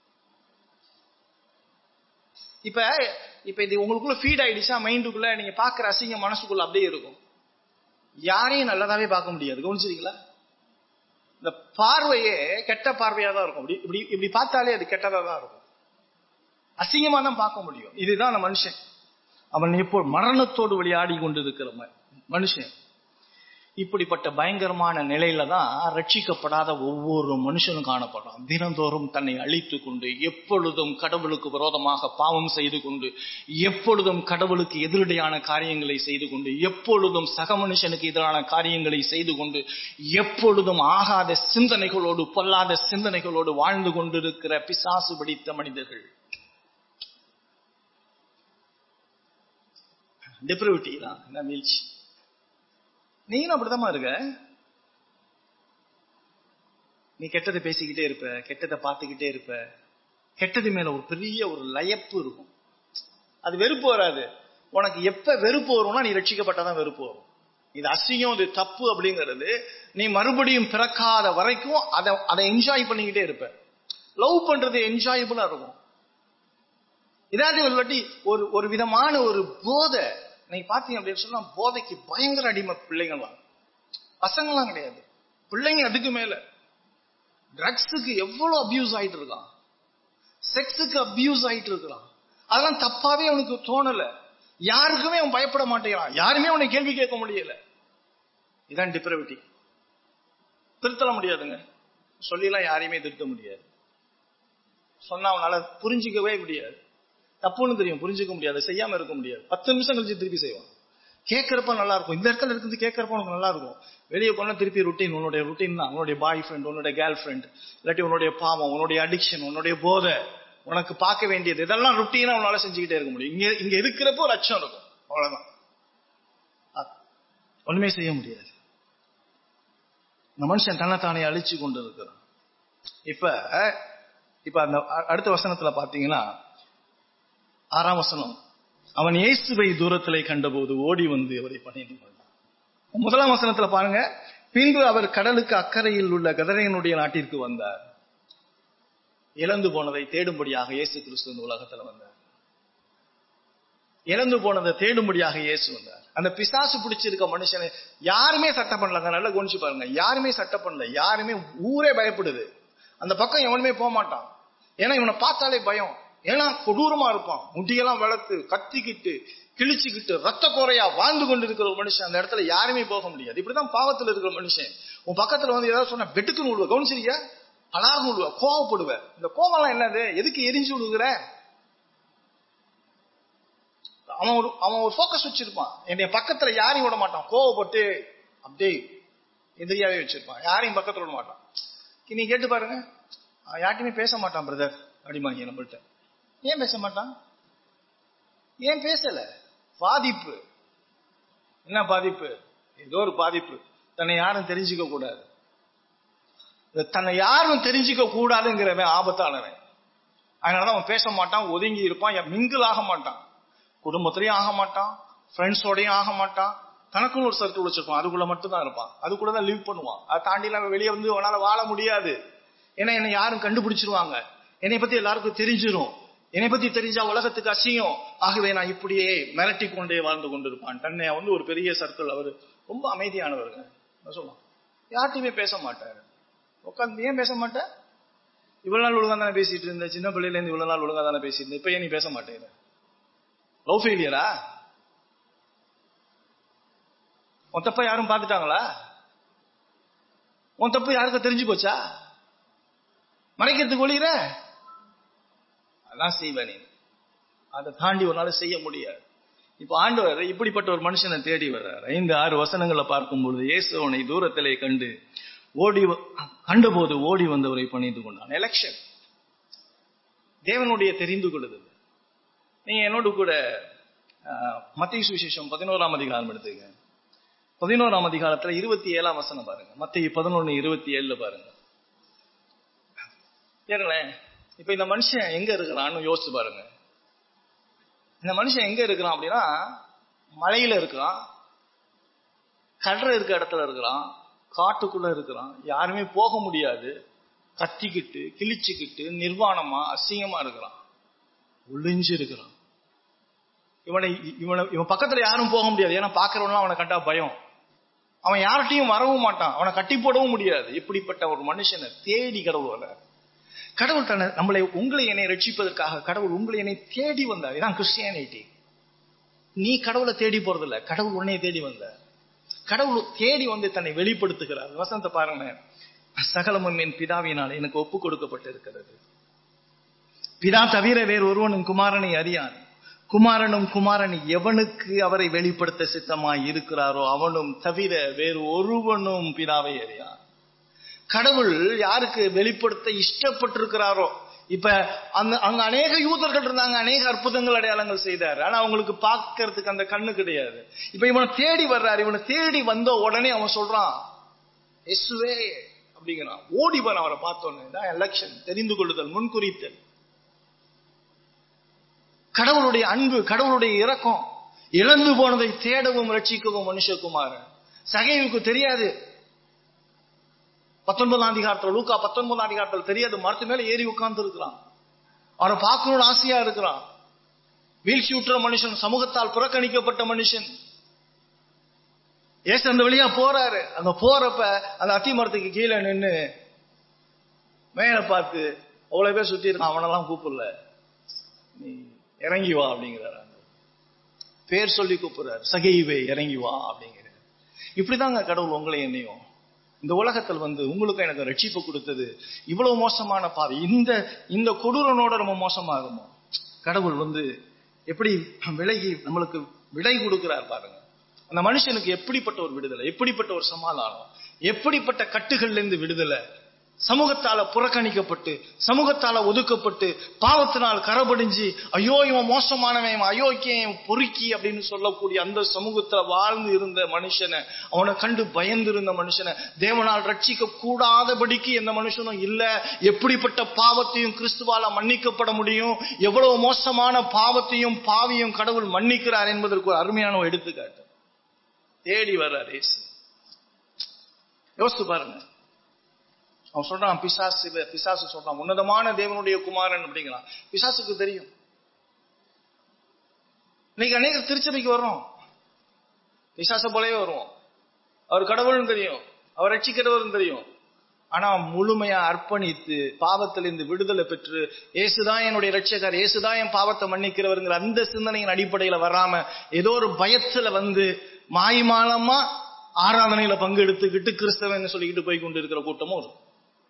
இப்ப இப்ப இது உங்களுக்குள்ள ஃபீட் ஆயிடுச்சா மைண்டுக்குள்ள நீங்க பாக்குற அசிங்கம் மனசுக்குள்ள அப்படியே இருக்கும் யாரையும் நல்லதாவே பார்க்க முடியாது கவனிச்சிருக்கீங்களா இந்த பார்வையே கெட்ட பார்வையா தான் இருக்கும் இப்படி இப்படி இப்படி பார்த்தாலே அது கெட்டதா தான் இருக்கும் அசிங்கமா தான் பார்க்க முடியும் இதுதான் அந்த மனுஷன் அவன் இப்போ மரணத்தோடு விளையாடி கொண்டிருக்கிற ம- மனுஷன் இப்படிப்பட்ட பயங்கரமான நிலையில தான் ரட்சிக்கப்படாத ஒவ்வொரு மனுஷனும் காணப்படுறான் தினந்தோறும் தன்னை அழித்து கொண்டு எப்பொழுதும் கடவுளுக்கு விரோதமாக பாவம் செய்து கொண்டு எப்பொழுதும் கடவுளுக்கு எதிரடையான காரியங்களை செய்து கொண்டு எப்பொழுதும் சக மனுஷனுக்கு எதிரான காரியங்களை செய்து கொண்டு எப்பொழுதும் ஆகாத சிந்தனைகளோடு பொல்லாத சிந்தனைகளோடு வாழ்ந்து கொண்டிருக்கிற பிசாசு பிடித்த மனிதர்கள் டிப்ரவிட்டி தான் என்ன வீழ்ச்சி நீங்களும் அப்படித்தாம்மா இருக்க நீ கெட்டதை பேசிக்கிட்டே இருப்ப கெட்டதை பார்த்துக்கிட்டே இருப்ப கெட்டது மேல ஒரு பெரிய ஒரு லயப்பு இருக்கும் அது வெறுப்பு வராது உனக்கு எப்ப வெறுப்பு வரும்னா நீ ரட்சிக்கப்பட்டதான் வெறுப்பு வரும் இது அசிங்கம் இது தப்பு அப்படிங்கிறது நீ மறுபடியும் பிறக்காத வரைக்கும் அதை அதை என்ஜாய் பண்ணிக்கிட்டே இருப்ப லவ் பண்றது என்ஜாயபுளா இருக்கும் இதாவது ஒரு வாட்டி ஒரு ஒரு விதமான ஒரு போதை நீங்க பாத்தீங்க அப்படின்னு சொன்னா போதைக்கு பயங்கர அடிமை பிள்ளைங்களாம் பசங்களாம் கிடையாது பிள்ளைங்க அதுக்கு மேல ட்ரக்ஸுக்கு எவ்வளவு அபியூஸ் ஆயிட்டு இருக்கான் செக்ஸுக்கு அபியூஸ் ஆயிட்டு இருக்கிறான் அதெல்லாம் தப்பாவே அவனுக்கு தோணல யாருக்குமே அவன் பயப்பட மாட்டேங்கிறான் யாருமே அவனை கேள்வி கேட்க முடியல இதான் டிப்ரவிட்டி திருத்தல முடியாதுங்க சொல்லிலாம் யாரையுமே திருத்த முடியாது சொன்னா அவனால புரிஞ்சிக்கவே முடியாது தப்புன்னு தெரியும் புரிஞ்சுக்க முடியாது செய்யாம இருக்க முடியாது பத்து நிமிஷம் கழிச்சு திருப்பி செய்வான் கேட்கறப்ப நல்லா இருக்கும் இந்த இடத்துல இருக்குது கேட்கறப்ப உனக்கு நல்லா இருக்கும் வெளியே போனா திருப்பி ருட்டீன் உன்னுடைய ருட்டீன் தான் உன்னுடைய பாய் ஃப்ரெண்ட் உன்னுடைய கேர்ள் ஃப்ரெண்ட் இல்லாட்டி உன்னுடைய பாவம் உன்னுடைய அடிக்ஷன் உன்னுடைய போதை உனக்கு பார்க்க வேண்டியது இதெல்லாம் ருட்டீனா உன்னால செஞ்சுக்கிட்டே இருக்க முடியும் இங்க இங்க இருக்கிறப்போ ஒரு அச்சம் இருக்கும் அவ்வளவுதான் ஒண்ணுமே செய்ய முடியாது இந்த மனுஷன் தன்னைத்தானே அழிச்சு கொண்டு இருக்கிறான் இப்ப இப்ப அந்த அடுத்த வசனத்துல பாத்தீங்கன்னா ஆறாம் வசனம் அவன் இயேசுவை தூரத்திலே கண்டபோது ஓடி வந்து அவரை பணிந்து கொண்டான் முதலாம் வசனத்துல பாருங்க பின்பு அவர் கடலுக்கு அக்கறையில் உள்ள கதரையனுடைய நாட்டிற்கு வந்தார் இழந்து போனதை தேடும்படியாக இயேசு கிறிஸ்து இந்த உலகத்துல வந்தார் இழந்து போனதை தேடும்படியாக இயேசு வந்தார் அந்த பிசாசு பிடிச்சிருக்க மனுஷனை யாருமே சட்டம் பண்ணலங்க நல்லா கவனிச்சு பாருங்க யாருமே சட்டம் பண்ணல யாருமே ஊரே பயப்படுது அந்த பக்கம் எவனுமே போக மாட்டான் ஏன்னா இவனை பார்த்தாலே பயம் ஏன்னா கொடூரமா இருப்பான் முடியெல்லாம் வளர்த்து கத்திக்கிட்டு கிழிச்சுக்கிட்டு ரத்த குறையா வாழ்ந்து கொண்டு இருக்கிற ஒரு மனுஷன் அந்த இடத்துல யாருமே போக முடியாது இப்படிதான் பாவத்துல இருக்கிற மனுஷன் உன் பக்கத்துல வந்து ஏதாவது சொன்ன வெட்டுக்குன்னு விடுவ கவனிச்சிருக்கியா அலார்னு விடுவ கோவப்படுவ இந்த கோவம்லாம் என்னது எதுக்கு எரிஞ்சு விடுகிற அவன் ஒரு அவன் ஒரு ஃபோக்கஸ் வச்சிருப்பான் என்னுடைய பக்கத்துல யாரையும் விட மாட்டான் கோவப்பட்டு அப்படியே எதிரியாவே வச்சிருப்பான் யாரையும் பக்கத்துல விட மாட்டான் நீ கேட்டு பாருங்க யார்ட்டையுமே பேச மாட்டான் பிரதர் அப்படிமாங்க நம்மள்ட்ட ஏன் பேச மாட்டான் ஏன் பேசல பாதிப்பு என்ன பாதிப்பு ஏதோ ஒரு பாதிப்பு தன்னை யாரும் தெரிஞ்சுக்க கூடாது தன்னை யாரும் தெரிஞ்சுக்க கூடாதுங்கிறவன் ஆபத்தானவன் அதனாலதான் அவன் பேச மாட்டான் ஒதுங்கி இருப்பான் மிங்கிள் ஆக மாட்டான் குடும்பத்திலையும் ஆக மாட்டான் ஃப்ரெண்ட்ஸோடையும் ஆக மாட்டான் தனக்குன்னு ஒரு சர்க்கிள் வச்சிருப்பான் அதுக்குள்ள மட்டும் தான் இருப்பான் அதுக்குள்ள தான் லிவ் பண்ணுவான் அதை தாண்டி எல்லாம் வெளியே வந்து அவனால வாழ முடியாது ஏன்னா என்னை யாரும் கண்டுபிடிச்சிருவாங்க என்னை பத்தி எல்லாருக்கும் தெரிஞ்சிடும் என்னை பத்தி தெரிஞ்சா உலகத்துக்கு அசியம் ஆகவே நான் இப்படியே மிரட்டி கொண்டே வாழ்ந்து கொண்டிருப்பான் தன்னை வந்து ஒரு பெரிய சர்க்கிள் அவர் ரொம்ப அமைதியானவருங்க சொல்லுவான் யார்ட்டையுமே பேச மாட்டாரு உட்காந்து ஏன் பேச மாட்டேன் இவ்வளவு நாள் ஒழுங்கா தானே பேசிட்டு இருந்த சின்ன பிள்ளையில இருந்து இவ்வளவு நாள் ஒழுங்கா தானே பேசிட்டு இருந்த இப்ப ஏன் நீ பேச மாட்டேங்கிற லவ் ஃபெயிலியரா உன் தப்ப யாரும் பார்த்துட்டாங்களா உன் தப்பு யாருக்கும் தெரிஞ்சு போச்சா மறைக்கிறதுக்கு ஒளிகிற அதான் செய்வ நீ அதை தாண்டி ஒரு நாள் செய்ய முடியாது இப்ப ஆண்டவர் இப்படிப்பட்ட ஒரு மனுஷனை தேடி வர்றார் ஐந்து ஆறு வசனங்களை பார்க்கும் பொழுது இயேசுவனை தூரத்திலே கண்டு ஓடி கண்டபோது ஓடி வந்தவரை பணிந்து கொண்டான் எலெக்ஷன் தேவனுடைய தெரிந்து கொள்ளுதல் நீங்க என்னோடு கூட மத்திய சுவிசேஷம் பதினோராம் அதிகாரம் எடுத்துக்க பதினோராம் அதிகாரத்துல இருபத்தி ஏழாம் வசனம் பாருங்க மத்திய பதினொன்னு இருபத்தி ஏழுல பாருங்க கேளுங்களேன் இப்ப இந்த மனுஷன் எங்க இருக்கிறான்னு யோசிச்சு பாருங்க இந்த மனுஷன் எங்க இருக்கிறான் அப்படின்னா மலையில இருக்கிறான் கடற்கரை இருக்க இடத்துல இருக்கிறான் காட்டுக்குள்ள இருக்கிறான் யாருமே போக முடியாது கத்திக்கிட்டு கிழிச்சுக்கிட்டு நிர்வாணமா அசிங்கமா இருக்கிறான் ஒளிஞ்சு இருக்கிறான் இவனை இவனை இவன் பக்கத்துல யாரும் போக முடியாது ஏன்னா பாக்குறவன்லாம் அவனை கண்டா பயம் அவன் யார்கிட்டையும் வரவும் மாட்டான் அவனை கட்டி போடவும் முடியாது இப்படிப்பட்ட ஒரு மனுஷனை தேடி கடவுள் வர கடவுள் தன்னை நம்மளை உங்களை என்னை ரட்சிப்பதற்காக கடவுள் உங்களை என்னை தேடி வந்தார் இதான் கிறிஸ்டியானிட்டி நீ கடவுளை தேடி போறதில்ல கடவுள் உன்னை தேடி வந்த கடவுள் தேடி வந்து தன்னை வெளிப்படுத்துகிறார் வசனத்தை பாருங்க சகலமும் என் பிதாவினால் எனக்கு ஒப்பு கொடுக்கப்பட்டிருக்கிறது பிதா தவிர வேறு ஒருவனும் குமாரனை அறியான் குமாரனும் குமாரன் எவனுக்கு அவரை வெளிப்படுத்த சித்தமாய் இருக்கிறாரோ அவனும் தவிர வேறு ஒருவனும் பிதாவை அறியான் கடவுள் யாருக்கு வெளிப்படுத்த இஷ்டப்பட்டிருக்கிறாரோ இப்ப அந்த அங்க அநேக யூதர்கள் இருந்தாங்க அநேக அற்புதங்கள் அடையாளங்கள் செய்தார் ஆனா அவங்களுக்கு பார்க்கறதுக்கு அந்த கண்ணு கிடையாது இப்ப இவனை தேடி வர்றாரு இவனை தேடி வந்த உடனே அவன் சொல்றான் எஸ்வே அப்படிங்கிறான் ஓடிவன் அவரை பார்த்தோன்னு எலெக்ஷன் தெரிந்து கொள்ளுதல் முன்குறித்தல் கடவுளுடைய அன்பு கடவுளுடைய இரக்கம் இழந்து போனதை தேடவும் ரட்சிக்கவும் மனுஷகுமாரன் சகைவுக்கு தெரியாது பத்தொன்பதாம் அதிகாரத்தில் லூக்கா பத்தொன்பதாம் அதிகாரத்தில் தெரியாது மரத்து மேல ஏறி உட்கார்ந்து இருக்கிறான் அவனை பார்க்கணும்னு ஆசையா இருக்கிறான் வீழ்ச்சி விட்டுற மனுஷன் சமூகத்தால் புறக்கணிக்கப்பட்ட மனுஷன் ஏசு அந்த வழியா போறாரு அங்க போறப்ப அந்த அத்தி மரத்துக்கு கீழே நின்று மேல பார்த்து அவ்வளவு பேர் சுத்தி இருக்கான் அவனெல்லாம் கூப்பிடல நீ இறங்கி வா அப்படிங்கிறார் பேர் சொல்லி கூப்பிடுறாரு சகைவே இறங்கி வா அப்படிங்கிறார் இப்படிதாங்க கடவுள் உங்களை என்னையும் இந்த உலகத்தில் வந்து உங்களுக்கு எனக்கு ரட்சிப்பு கொடுத்தது இவ்வளவு மோசமான பாவி இந்த இந்த கொடூரனோட ரொம்ப மோசமா இருக்குமோ கடவுள் வந்து எப்படி விலகி நம்மளுக்கு விடை கொடுக்கிறார் பாருங்க அந்த மனுஷனுக்கு எப்படிப்பட்ட ஒரு விடுதலை எப்படிப்பட்ட ஒரு சமாதானம் எப்படிப்பட்ட கட்டுகள்ல இருந்து விடுதலை சமூகத்தால புறக்கணிக்கப்பட்டு சமூகத்தால ஒதுக்கப்பட்டு பாவத்தினால் கரபடிஞ்சு ஐயோ இவன் மோசமானவன் இவன் அயோக்கியம் பொறுக்கி அப்படின்னு சொல்லக்கூடிய அந்த சமூகத்துல வாழ்ந்து இருந்த மனுஷனை அவனை கண்டு பயந்து இருந்த மனுஷனை தேவனால் ரட்சிக்க கூடாதபடிக்கு எந்த மனுஷனும் இல்ல எப்படிப்பட்ட பாவத்தையும் கிறிஸ்துவால மன்னிக்கப்பட முடியும் எவ்வளவு மோசமான பாவத்தையும் பாவியும் கடவுள் மன்னிக்கிறார் என்பதற்கு ஒரு அருமையான ஒரு எடுத்துக்காட்டு தேடி வர்றார் இயேசு யோசித்து பாருங்க அவன் சொல்றான் பிசாசு பிசாசு சொல்றான் உன்னதமான தேவனுடைய குமாரன் அப்படிங்கிறான் பிசாசுக்கு தெரியும் இன்னைக்கு அநேக திருச்சபைக்கு வர்றோம் பிசாச போலவே வருவோம் அவர் கடவுள்னு தெரியும் அவர் ரட்சிக்கிறவர்னு தெரியும் ஆனா முழுமையா அர்ப்பணித்து பாவத்திலிருந்து விடுதலை பெற்று ஏசுதான் என்னுடைய ரட்சகர் ஏசுதான் என் பாவத்தை மன்னிக்கிறவருங்கிற அந்த சிந்தனையின் அடிப்படையில வராம ஏதோ ஒரு பயத்துல வந்து மாய்மாலமா ஆராதனையில பங்கெடுத்துக்கிட்டு கிறிஸ்தவன் சொல்லிக்கிட்டு போய் கொண்டு இருக்கிற கூட்டமும் இருக்கும்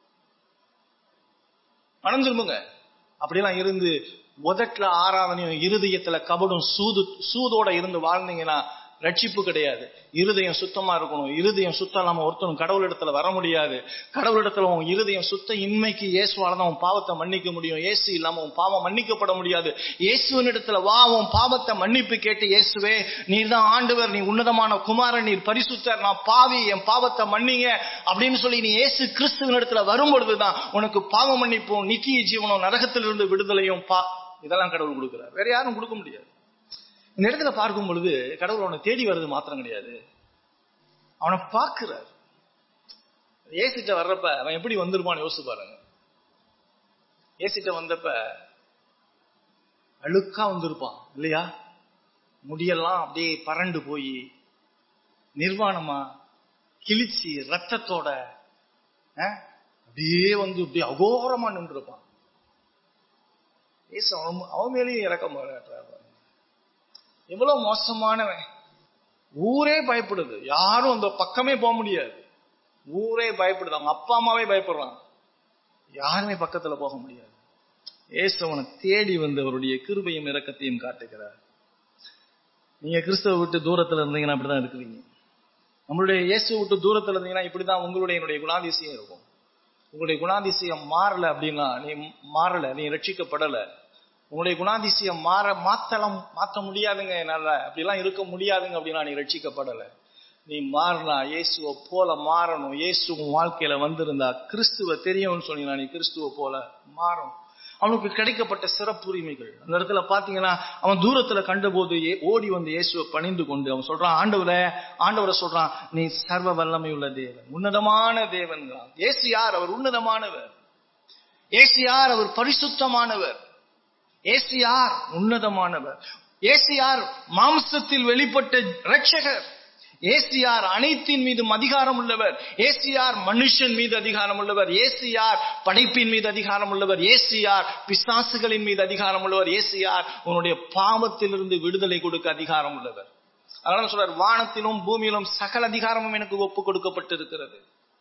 மனம் திரும்புங்க அப்படியெல்லாம் இருந்து உதட்டுல ஆராதனையும் இருதயத்துல கபடும் சூது சூதோட இருந்து வாழ்ந்தீங்கன்னா ரட்சிப்பு கிடையாது இருதயம் சுத்தமா இருக்கணும் இருதயம் சுத்தம் இல்லாம ஒருத்தனும் கடவுளிடத்துல வர முடியாது கடவுளிடத்துல உன் இருதயம் சுத்த இன்மைக்கு இயேசுவால தான் உன் பாவத்தை மன்னிக்க முடியும் இயேசு இல்லாம உன் பாவம் மன்னிக்கப்பட முடியாது இயேசுவனிடத்துல வா உன் பாவத்தை மன்னிப்பு கேட்டு இயேசுவே நீர் தான் ஆண்டவர் நீ உன்னதமான குமாரன் நீர் பரிசுத்தர் நான் பாவி என் பாவத்தை மன்னிங்க அப்படின்னு சொல்லி நீ இயேசு கிறிஸ்துவின் இடத்துல வரும்பொழுதுதான் உனக்கு பாவ மன்னிப்பும் நித்திய ஜீவனும் நரகத்திலிருந்து விடுதலையும் பா இதெல்லாம் கடவுள் கொடுக்கிறார் வேற யாரும் கொடுக்க முடியாது இந்த இடத்துல பார்க்கும் பொழுது கடவுள் அவனை தேடி வர்றது மாத்திரம் கிடையாது அவனை பார்க்கிறார் ஏசிட்ட வர்றப்ப அவன் எப்படி வந்திருப்பான்னு யோசிச்சு பாருங்க ஏசிட்ட வந்தப்ப அழுக்கா வந்திருப்பான் இல்லையா முடியெல்லாம் அப்படியே பறண்டு போய் நிர்வாணமா கிழிச்சு ரத்தத்தோட அப்படியே வந்து அப்படியே அகோரமா நின்றுருப்பான் ஏசு அவன் அவன் மேலேயும் இறக்கம் பாராட்டுறாரு எவ்வளவு மோசமானவன் ஊரே பயப்படுது யாரும் அந்த பக்கமே போக முடியாது ஊரே பயப்படுது அவங்க அப்பா அம்மாவே பயப்படுறாங்க யாருமே பக்கத்துல போக முடியாது ஏசு அவனை தேடி வந்து அவருடைய கிருபையும் இறக்கத்தையும் காட்டுகிறார் நீங்க கிறிஸ்தவ விட்டு தூரத்துல இருந்தீங்கன்னா அப்படிதான் இருக்கிறீங்க நம்மளுடைய இயேசு விட்டு தூரத்துல இருந்தீங்கன்னா இப்படிதான் உங்களுடைய என்னுடைய குணாதிசயம் இருக்கும் உங்களுடைய குணாதிசயம் மாறல அப்படின்னா நீ மாறல நீ ரட்சிக்கப்படல உங்களுடைய குணாதிசயம் மாற மாத்தலாம் மாத்த முடியாதுங்க என்னால அப்படிலாம் இருக்க முடியாதுங்க அப்படின்னா நீ ரட்சிக்கப்படல நீ மாறினா இயேசுவை போல மாறணும் இயேசு உன் வாழ்க்கையில வந்திருந்தா கிறிஸ்துவ தெரியும்னு சொன்னீங்கன்னா நீ கிறிஸ்துவ போல மாறணும் அவனுக்கு கிடைக்கப்பட்ட சிறப்புரிமைகள் அந்த இடத்துல பாத்தீங்கன்னா அவன் தூரத்துல கண்டபோது ஓடி வந்து இயேசுவை பணிந்து கொண்டு அவன் சொல்றான் ஆண்டவரை ஆண்டவரை சொல்றான் நீ சர்வ வல்லமை உள்ள தேவன் உன்னதமான தேவன் ஏசு யார் அவர் உன்னதமானவர் ஏசு யார் அவர் பரிசுத்தமானவர் ஏசு யார் உன்னதமானவர் ஏசு யார் மாம்சத்தில் வெளிப்பட்ட ரட்சகர் ஏசியார் அனைத்தின் மீதும் அதிகாரம் உள்ளவர் ஏசியார் மனுஷன் மீது அதிகாரம் உள்ளவர் ஏசியார் படைப்பின் மீது அதிகாரம் உள்ளவர் ஏசியார் பிசாசுகளின் மீது அதிகாரம் உள்ளவர் ஏசியார் உன்னுடைய பாவத்திலிருந்து விடுதலை கொடுக்க அதிகாரம் உள்ளவர் அதனால சொல்றார் வானத்திலும் பூமியிலும் சகல அதிகாரமும் எனக்கு ஒப்பு கொடுக்கப்பட்டிருக்கிறது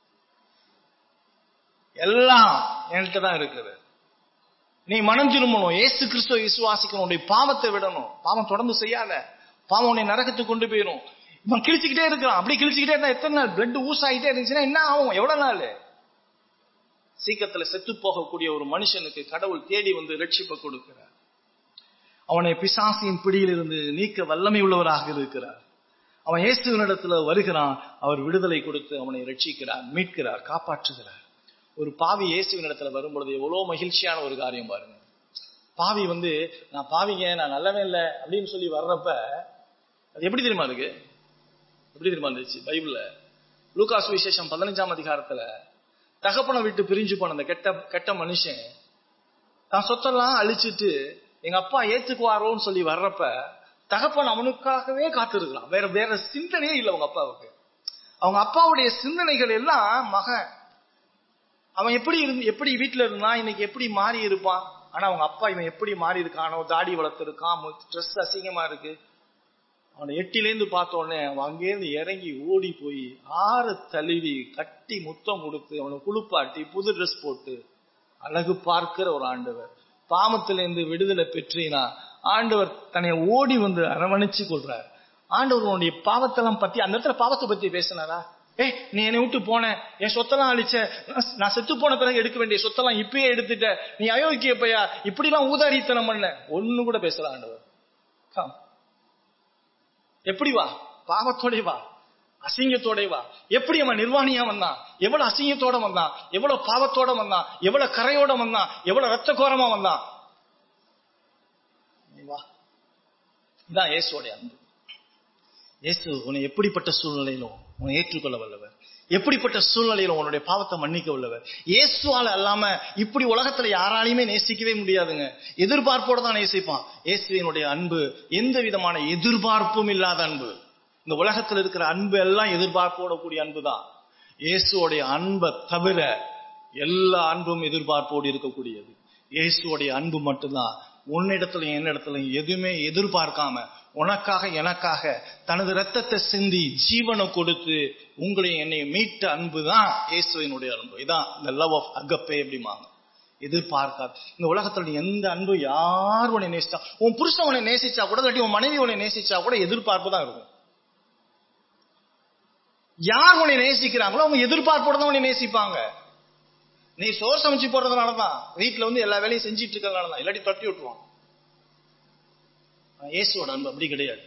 எல்லாம் என்கிட்ட தான் இருக்குது நீ மனம் திரும்பணும் ஏசு கிறிஸ்துவ விசுவாசிக்கணும் உன்னுடைய பாவத்தை விடணும் பாவம் தொடர்ந்து செய்யாத பாவம் உன்னை நரகத்துக்கு கொண்டு போயிடும் இவன் கிழிச்சுக்கிட்டே இருக்கிறான் அப்படி கிழிச்சுக்கிட்டே இருந்தா எத்தனை நாள் பிளட் ஊஸ் ஆகிட்டே இருந்துச்சுன்னா என்ன ஆகும் எவ்வளவு நாள் சீக்கிரத்துல செத்து போகக்கூடிய ஒரு மனுஷனுக்கு கடவுள் தேடி வந்து ரட்சிப்பை கொடுக்கிறார் அவனை பிசாசியின் பிடியிலிருந்து நீக்க வல்லமை உள்ளவராக இருக்கிறார் அவன் இயேசுவனிடத்துல வருகிறான் அவர் விடுதலை கொடுத்து அவனை ரட்சிக்கிறார் மீட்கிறார் காப்பாற்றுகிறார் ஒரு பாவி இயேசுவின் இடத்துல வரும்பொழுது எவ்வளவு மகிழ்ச்சியான ஒரு காரியம் பாருங்க பாவி வந்து நான் பாவிங்க நான் நல்லவே இல்லை அப்படின்னு சொல்லி வர்றப்ப அது எப்படி தெரியுமா இருக்கு எப்படி தெரியுமா இருந்துச்சு பைபிள்ல லூகாஸ் விசேஷம் பதினஞ்சாம் அதிகாரத்துல தகப்பனை விட்டு பிரிஞ்சு போன அந்த கெட்ட கெட்ட மனுஷன் தான் சொத்தெல்லாம் அழிச்சிட்டு எங்க அப்பா ஏத்துக்குவாரோன்னு சொல்லி வர்றப்ப தகப்பன் அவனுக்காகவே காத்திருக்கலாம் வேற வேற சிந்தனையே இல்லை அவங்க அப்பாவுக்கு அவங்க அப்பாவுடைய சிந்தனைகள் எல்லாம் மகன் அவன் எப்படி இருந்து எப்படி வீட்டுல இருந்தான் இன்னைக்கு எப்படி மாறி இருப்பான் ஆனா அவங்க அப்பா இவன் எப்படி மாறி இருக்கானோ தாடி வளர்த்துருக்கான் ட்ரெஸ் அசிங்கமா இருக்கு அவனை எட்டிலேருந்து பார்த்த உடனே அவன் அங்கேருந்து இறங்கி ஓடி போய் ஆற தழுவி கட்டி முத்தம் கொடுத்து அவனை குளிப்பாட்டி புது ட்ரெஸ் போட்டு அழகு பார்க்கிற ஒரு ஆண்டவர் பாமத்திலிருந்து விடுதலை பெற்றினா ஆண்டவர் தன்னை ஓடி வந்து அரவணைச்சு கொள்றார் ஆண்டவர் உன்னுடைய பாவத்தெல்லாம் பத்தி அந்த இடத்துல பாவத்தை பத்தி பேசினாரா ஏ நீ என்னை விட்டு போன என் சொத்தெல்லாம் அழிச்ச நான் நான் செத்து போன பிறகு எடுக்க வேண்டிய சொத்தெல்லாம் இப்பயே எடுத்துட்ட நீ அயோக்கிய பையா இப்படிலாம் ஊதாரித்தனம் பண்ண ஒண்ணு கூட பேசல ஆண்டவர் Come. எப்படி வா பாவத்தோட வா அசிங்கத்தோட வா எப்படி அவன் நிர்வாணியா வந்தான் எவ்வளவு அசிங்கத்தோட வந்தான் எவ்வளவு பாவத்தோட வந்தான் எவ்வளவு கரையோட வந்தான் எவ்வளவு ரத்த கோரமா வந்தான் நீ வா இதான் இயேசுவோடைய அன்பு இயேசு உன்னை எப்படிப்பட்ட சூழ்நிலையிலும் உன்னை ஏற்றுக்கொள்ள வல்லவர் எப்படிப்பட்ட சூழ்நிலையிலும் உன்னுடைய பாவத்தை மன்னிக்க வல்லவர் இயேசுவால அல்லாம இப்படி உலகத்துல யாராலையுமே நேசிக்கவே முடியாதுங்க எதிர்பார்ப்போட தான் நேசிப்பான் இயேசுவினுடைய அன்பு எந்த விதமான எதிர்பார்ப்பும் இல்லாத அன்பு இந்த உலகத்துல இருக்கிற அன்பு எல்லாம் எதிர்பார்ப்போட கூடிய அன்பு தான் இயேசுவோடைய அன்பை தவிர எல்லா அன்பும் எதிர்பார்ப்போடு இருக்கக்கூடியது இயேசுவோடைய அன்பு மட்டும்தான் உன்னிடத்துல என்னிடத்துல எதுவுமே எதிர்பார்க்காம உனக்காக எனக்காக தனது ரத்தத்தை சிந்தி ஜீவனை கொடுத்து உங்களையும் என்னையும் மீட்ட அன்பு தான் இயேசுவினுடைய அன்பு இதான் இந்த லவ் ஆஃப் அகப்பே அப்படிமாங்க எதிர்பார்க்காது இந்த உலகத்துல நீ எந்த அன்பு யார் உன்னை நேசிச்சா உன் புருஷன் உன்னை நேசிச்சா கூட இல்லாட்டி உன் மனைவி உன்னை நேசிச்சா கூட எதிர்பார்ப்பு தான் இருக்கும் யார் உன்னை நேசிக்கிறாங்களோ அவங்க எதிர்பார்ப்போட தான் உன்னை நேசிப்பாங்க நீ சோறு சமைச்சு போடுறதுனால தான் வீட்டுல வந்து எல்லா வேலையும் செஞ்சிட்டு இருக்கிறதுனால தான் இல்லாட்டி தட்டி விட்டுருவான் ஆனா இயேசுவோட அன்பு அப்படி கிடையாது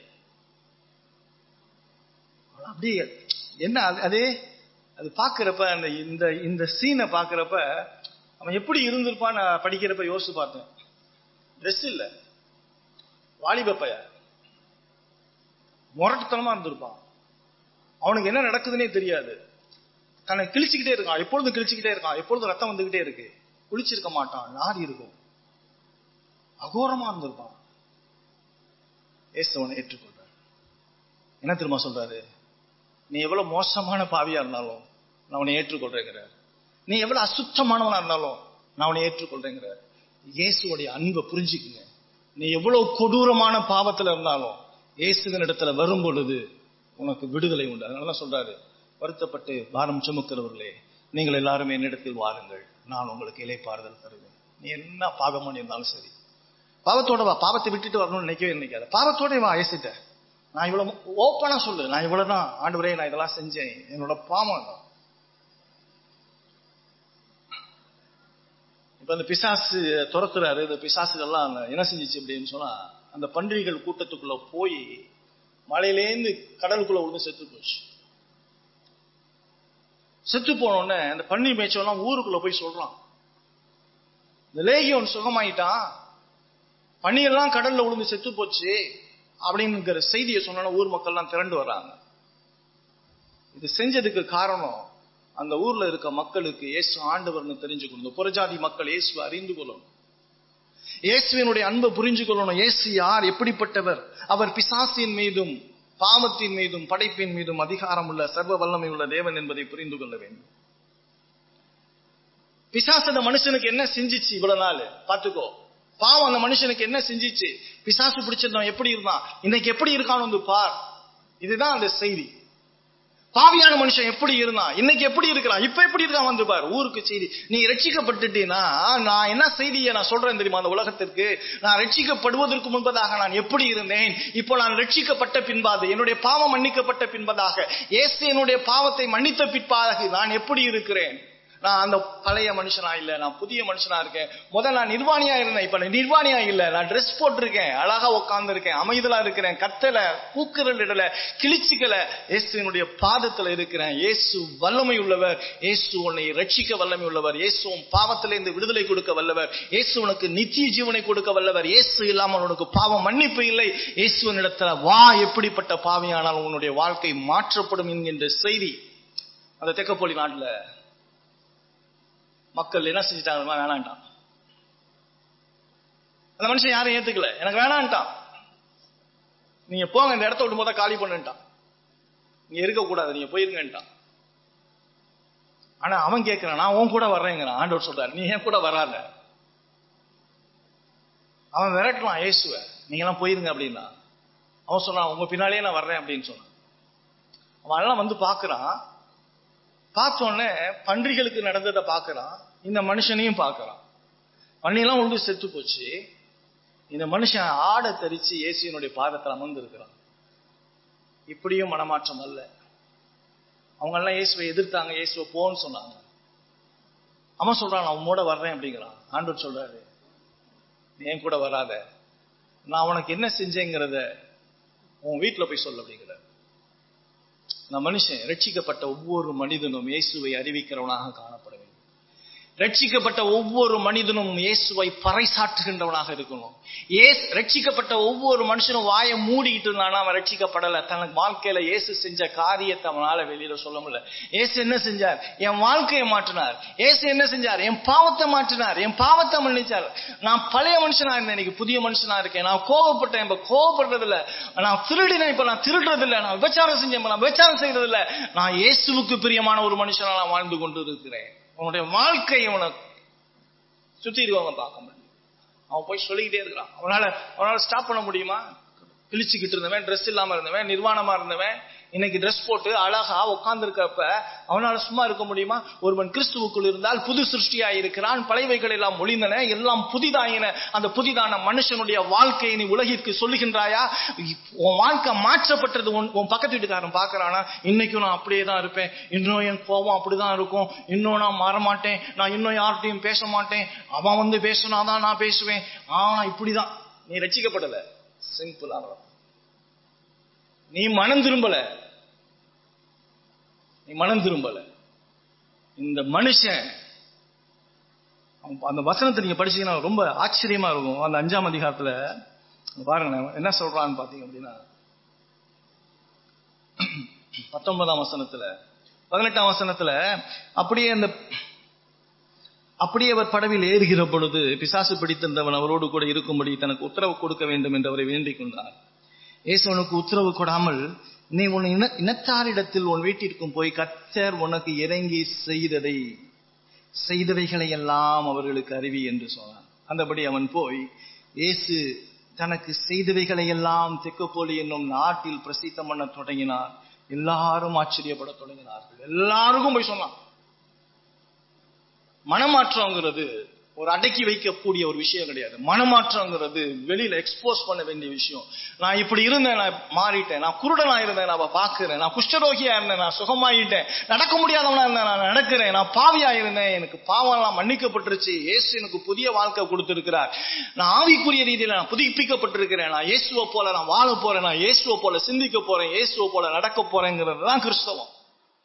அப்படி என்ன அது- அதே அது பாக்குறப்ப அந்த இந்த இந்த சீனை பாக்குறப்ப அவன் எப்படி இருந்திருப்பான்னு நான் படிக்கிறப்ப யோசிச்சு பார்த்தேன் ட்ரெஸ் இல்ல வாலிப பைய முரட்டுத்தனமா இருந்திருப்பான் அவனுக்கு என்ன நடக்குதுன்னே தெரியாது தன்னை கிழிச்சுக்கிட்டே இருக்கான் எப்பொழுதும் கிழிச்சுக்கிட்டே இருக்கான் எப்பொழுதும் ரத்தம் வந்துகிட்டே இருக்கு குளிச்சிருக்க மாட்டான் நாரி இருக்கும் அகோரமா இருந்திருப்பான் இயேசுவனை ஏற்றுக்கொள்றார் என்ன திரும்ப சொல்றாரு நீ எவ்வளவு மோசமான பாவியா இருந்தாலும் நான் உன்னை ஏற்றுக்கொள்றேங்கிறார் நீ எவ்வளவு அசுத்தமானவனா இருந்தாலும் நான் உன்னை ஏற்றுக்கொள்றேங்கிறார் இயேசுவோடைய அன்பை புரிஞ்சுக்குங்க நீ எவ்வளவு கொடூரமான பாவத்துல இருந்தாலும் இயேசுவின் இடத்துல வரும் பொழுது உனக்கு விடுதலை உண்டு அதனால சொல்றாரு வருத்தப்பட்டு பாரம் சுமக்கிறவர்களே நீங்கள் எல்லாரும் என்னிடத்தில் வாருங்கள் நான் உங்களுக்கு இலைப்பாறுதல் தருவேன் நீ என்ன பாவம் பண்ணியிருந்தாலும் சரி பாவத்தோட வா பாவத்தை விட்டுட்டு வரணும்னு நினைக்கவே நினைக்காத பாவத்தோட வா ஏசிட்ட நான் இவ்வளவு ஓப்பனா சொல்லு நான் இவ்வளவுதான் ஆண்டவரே நான் இதெல்லாம் செஞ்சேன் என்னோட பாவம் தான் இப்ப அந்த பிசாசு துரத்துறாரு இந்த பிசாசுகள்லாம் என்ன செஞ்சுச்சு அப்படின்னு சொன்னா அந்த பன்றிகள் கூட்டத்துக்குள்ள போய் மலையிலேந்து கடலுக்குள்ள விழுந்து செத்து போச்சு செத்து போன உடனே அந்த பன்னி மேய்ச்சவெல்லாம் ஊருக்குள்ள போய் சொல்றான் இந்த லேகியோன் சுகமாயிட்டான் பன்னியெல்லாம் கடல்ல விழுந்து செத்து போச்சு அப்படிங்கிற செய்தியை சொன்ன ஊர் மக்கள்லாம் திரண்டு வர்றாங்க இது செஞ்சதுக்கு காரணம் அந்த ஊர்ல இருக்க மக்களுக்கு இயேசு ஆண்டவர்னு தெரிஞ்சுக்கணும் இந்த புறஜாதி மக்கள் இயேசு அறிந்து கொள்ளணும் இயேசுவினுடைய அன்பை புரிஞ்சு கொள்ளணும் இயேசு யார் எப்படிப்பட்டவர் அவர் பிசாசின் மீதும் பாவத்தின் மீதும் படைப்பின் மீதும் அதிகாரம் உள்ள சர்வ வல்லமை உள்ள தேவன் என்பதை புரிந்து கொள்ள வேண்டும் பிசாசு அந்த மனுஷனுக்கு என்ன செஞ்சிச்சு இவ்வளவு நாள் பாத்துக்கோ பாவம் அந்த மனுஷனுக்கு என்ன செஞ்சிச்சு பிசாசு பிடிச்சிருந்தவன் எப்படி இருந்தான் இன்னைக்கு எப்படி இருக்கான்னு வந்து பார் இதுதான் அந்த செய்தி பாவியான மனுஷன் எப்படி இருந்தான் இன்னைக்கு எப்படி இருக்கிறான் இப்ப எப்படி இருக்கான் வந்து பார் ஊருக்கு செய்தி நீ ரட்சிக்கப்பட்டுட்டீன்னா நான் என்ன செய்தியை நான் சொல்றேன் தெரியுமா அந்த உலகத்திற்கு நான் ரட்சிக்கப்படுவதற்கு முன்பதாக நான் எப்படி இருந்தேன் இப்போ நான் ரட்சிக்கப்பட்ட பின்பாது என்னுடைய பாவம் மன்னிக்கப்பட்ட பின்பதாக இயேசு என்னுடைய பாவத்தை மன்னித்த பிற்பாக நான் எப்படி இருக்கிறேன் நான் அந்த பழைய மனுஷனா இல்ல நான் புதிய மனுஷனா இருக்கேன் முதல்ல நான் நிர்வாணியா இருந்தேன் இப்ப நான் நிர்வாணியா இல்ல நான் ட்ரெஸ் போட்டிருக்கேன் அழகா உட்கார்ந்து இருக்கேன் அமைதலா இருக்கிறேன் கத்தல கூக்குரல் இடல கிழிச்சுக்கல இயேசுனுடைய பாதத்துல இருக்கிறேன் இயேசு வல்லமை உள்ளவர் இயேசு உன்னை ரட்சிக்க வல்லமை உள்ளவர் இயேசு உன் பாவத்திலிருந்து விடுதலை கொடுக்க வல்லவர் இயேசு உனக்கு நித்திய ஜீவனை கொடுக்க வல்லவர் இயேசு இல்லாமல் உனக்கு பாவம் மன்னிப்பு இல்லை இயேசுவின் இடத்துல வா எப்படிப்பட்ட பாவியானால் உன்னுடைய வாழ்க்கை மாற்றப்படும் என்கின்ற செய்தி அந்த தெக்கப்போலி நாட்டுல மக்கள் என்ன செஞ்சுட்டாங்க வேணான்ட்டான் அந்த மனுஷன் யாரும் ஏத்துக்கல எனக்கு வேணான்ட்டான் நீங்க போங்க இந்த இடத்த விட்டு போதா காலி பண்ணுட்டான் நீங்க இருக்கக்கூடாது நீங்க போயிருங்கன்ட்டான் ஆனா அவன் கேட்கிறான் நான் உன் கூட வர்றேங்கிறான் ஆண்டவர் சொல்றாரு நீ ஏன் கூட வராத அவன் விரட்டுவான் இயேசுவ நீங்க எல்லாம் போயிருங்க அப்படின்னா அவன் சொன்னான் உங்க பின்னாலேயே நான் வர்றேன் அப்படின்னு சொன்னான் அவன் எல்லாம் வந்து பாக்குறான் பார்த்த உடனே பன்றிகளுக்கு நடந்ததை பாக்குறான் இந்த மனுஷனையும் பாக்குறான் பன்னியெல்லாம் உழுந்து செத்து போச்சு இந்த மனுஷன் ஆடை தரிச்சு இயேசுவினுடைய பாதத்தில் அமர்ந்து இருக்கிறான் இப்படியும் மனமாற்றம் அல்ல அவங்க எல்லாம் இயேசுவை எதிர்த்தாங்க இயேசுவை போன்னு சொன்னாங்க அவன் சொல்றான் நான் உன்னோட வர்றேன் அப்படிங்கிறான் ஆண்டவர் சொல்றாரு நீ என் கூட வராத நான் உனக்கு என்ன செஞ்சேங்கிறத உன் வீட்டுல போய் சொல்ல அப்படிங்கிற நான் மனுஷன் ரட்சிக்கப்பட்ட ஒவ்வொரு மனிதனும் இயேசுவை அறிவிக்கிறவனாக காணப்பட வேண்டும் ரட்சிக்கப்பட்ட ஒவ்வொரு மனிதனும் இயேசுவை பறைசாற்றுகின்றவனாக இருக்கணும் ஏஸ் ரட்சிக்கப்பட்ட ஒவ்வொரு மனுஷனும் வாயை மூடிக்கிட்டு இருந்தானா அவன் ரட்சிக்கப்படல தனக்கு வாழ்க்கையில இயேசு செஞ்ச காரியத்தை அவனால வெளியில சொல்ல முடியல ஏசு என்ன செஞ்சார் என் வாழ்க்கையை மாற்றினார் ஏசு என்ன செஞ்சார் என் பாவத்தை மாற்றினார் என் பாவத்தை மன்னிச்சார் நான் பழைய மனுஷனா இருந்தேன் இன்னைக்கு புதிய மனுஷனா இருக்கேன் நான் கோவப்பட்டேன் இப்ப கோவப்படுறது இல்ல நான் திருடினேன் இப்ப நான் திருடுறது இல்ல நான் விபச்சாரம் செஞ்சேன் இப்ப நான் விபச்சாரம் செய்யறது இல்ல நான் இயேசுவுக்கு பிரியமான ஒரு மனுஷனா நான் வாழ்ந்து கொண்டு இருக்கிறேன் உன்னுடைய வாழ்க்கையை உனக்கு சுத்தி இருக்கவங்க பார்க்க முடியும் அவன் போய் சொல்லிக்கிட்டே இருக்கிறான் அவனால அவனால ஸ்டாப் பண்ண முடியுமா கிழிச்சுக்கிட்டு இருந்தவன் ட்ரெஸ் இல்லாம இருந்தவன் நிர்வாணமா இருந்தவன் இன்னைக்கு ட்ரெஸ் போட்டு அழகா உட்கார்ந்து இருக்கப்ப அவனால சும்மா இருக்க முடியுமா ஒருவன் கிறிஸ்துவுக்குள் இருந்தால் புது சிருஷ்டியா இருக்கிறான் பழையவைகள் எல்லாம் ஒளிந்தன எல்லாம் புதிதாயின அந்த புதிதான மனுஷனுடைய வாழ்க்கையை நீ உலகிற்கு சொல்லுகின்றாயா உன் வாழ்க்கை மாற்றப்பட்டது உன் உன் பக்கத்து வீட்டுக்காரன் பாக்குறானா இன்னைக்கும் நான் அப்படியே தான் இருப்பேன் இன்னும் என் கோபம் அப்படிதான் இருக்கும் இன்னும் நான் மாற மாட்டேன் நான் இன்னும் யார்கிட்டையும் பேச மாட்டேன் அவன் வந்து பேசினாதான் நான் பேசுவேன் ஆனா இப்படிதான் நீ ரசிக்கப்படல சிம்பிளான நீ மனம் திரும்பல நீ மனம் திரும்பல இந்த மனுஷன் அந்த வசனத்தை நீங்க படிச்சீங்கன்னா ரொம்ப ஆச்சரியமா இருக்கும் அந்த அஞ்சாம் அதிகாரத்துல பாருங்க என்ன சொல்றான்னு பாத்தீங்க அப்படின்னா பத்தொன்பதாம் வசனத்துல பதினெட்டாம் வசனத்துல அப்படியே அந்த அப்படியே அவர் படவில் ஏறுகிற பொழுது பிசாசு பிடித்திருந்தவன் அவரோடு கூட இருக்கும்படி தனக்கு உத்தரவு கொடுக்க வேண்டும் என்று அவரை வேண்டிக் கொண்டார் இயேசுவனுக்கு உத்தரவு கொடாமல் நீ உன் இன இனத்தாரிடத்தில் உன் வீட்டிற்கும் போய் கத்தர் உனக்கு இறங்கி செய்ததை செய்தவைகளை எல்லாம் அவர்களுக்கு அறிவி என்று சொன்னான் அந்தபடி அவன் போய் இயேசு தனக்கு செய்தவைகளை எல்லாம் தெக்கப்போலி என்னும் நாட்டில் பிரசித்தம் பண்ண தொடங்கினார் எல்லாரும் ஆச்சரியப்பட தொடங்கினார்கள் எல்லாருக்கும் போய் சொன்னான் மனமாற்றங்கிறது ஒரு அடக்கி வைக்கக்கூடிய ஒரு விஷயம் கிடையாது மனமாற்றங்கிறது வெளியில எக்ஸ்போஸ் பண்ண வேண்டிய விஷயம் நான் இப்படி இருந்தேன் நான் மாறிட்டேன் நான் குருடனா இருந்தேன் நான் பாக்குறேன் நான் குஷ்டரோகியா இருந்தேன் நான் சுகமாயிட்டேன் நடக்க முடியாதவனா இருந்தேன் நான் நடக்கிறேன் நான் பாவியா இருந்தேன் எனக்கு பாவம் எல்லாம் மன்னிக்கப்பட்டுருச்சு இயேசு எனக்கு புதிய வாழ்க்கை கொடுத்திருக்கிறார் நான் ஆவிக்குரிய ரீதியில நான் புதுப்பிக்கப்பட்டிருக்கிறேன் நான் இயேசுவை போல நான் வாழ போறேன் நான் இயேசுவை போல சிந்திக்க போறேன் இயேசுவை போல நடக்க போறேங்கிறது தான் கிறிஸ்தவம்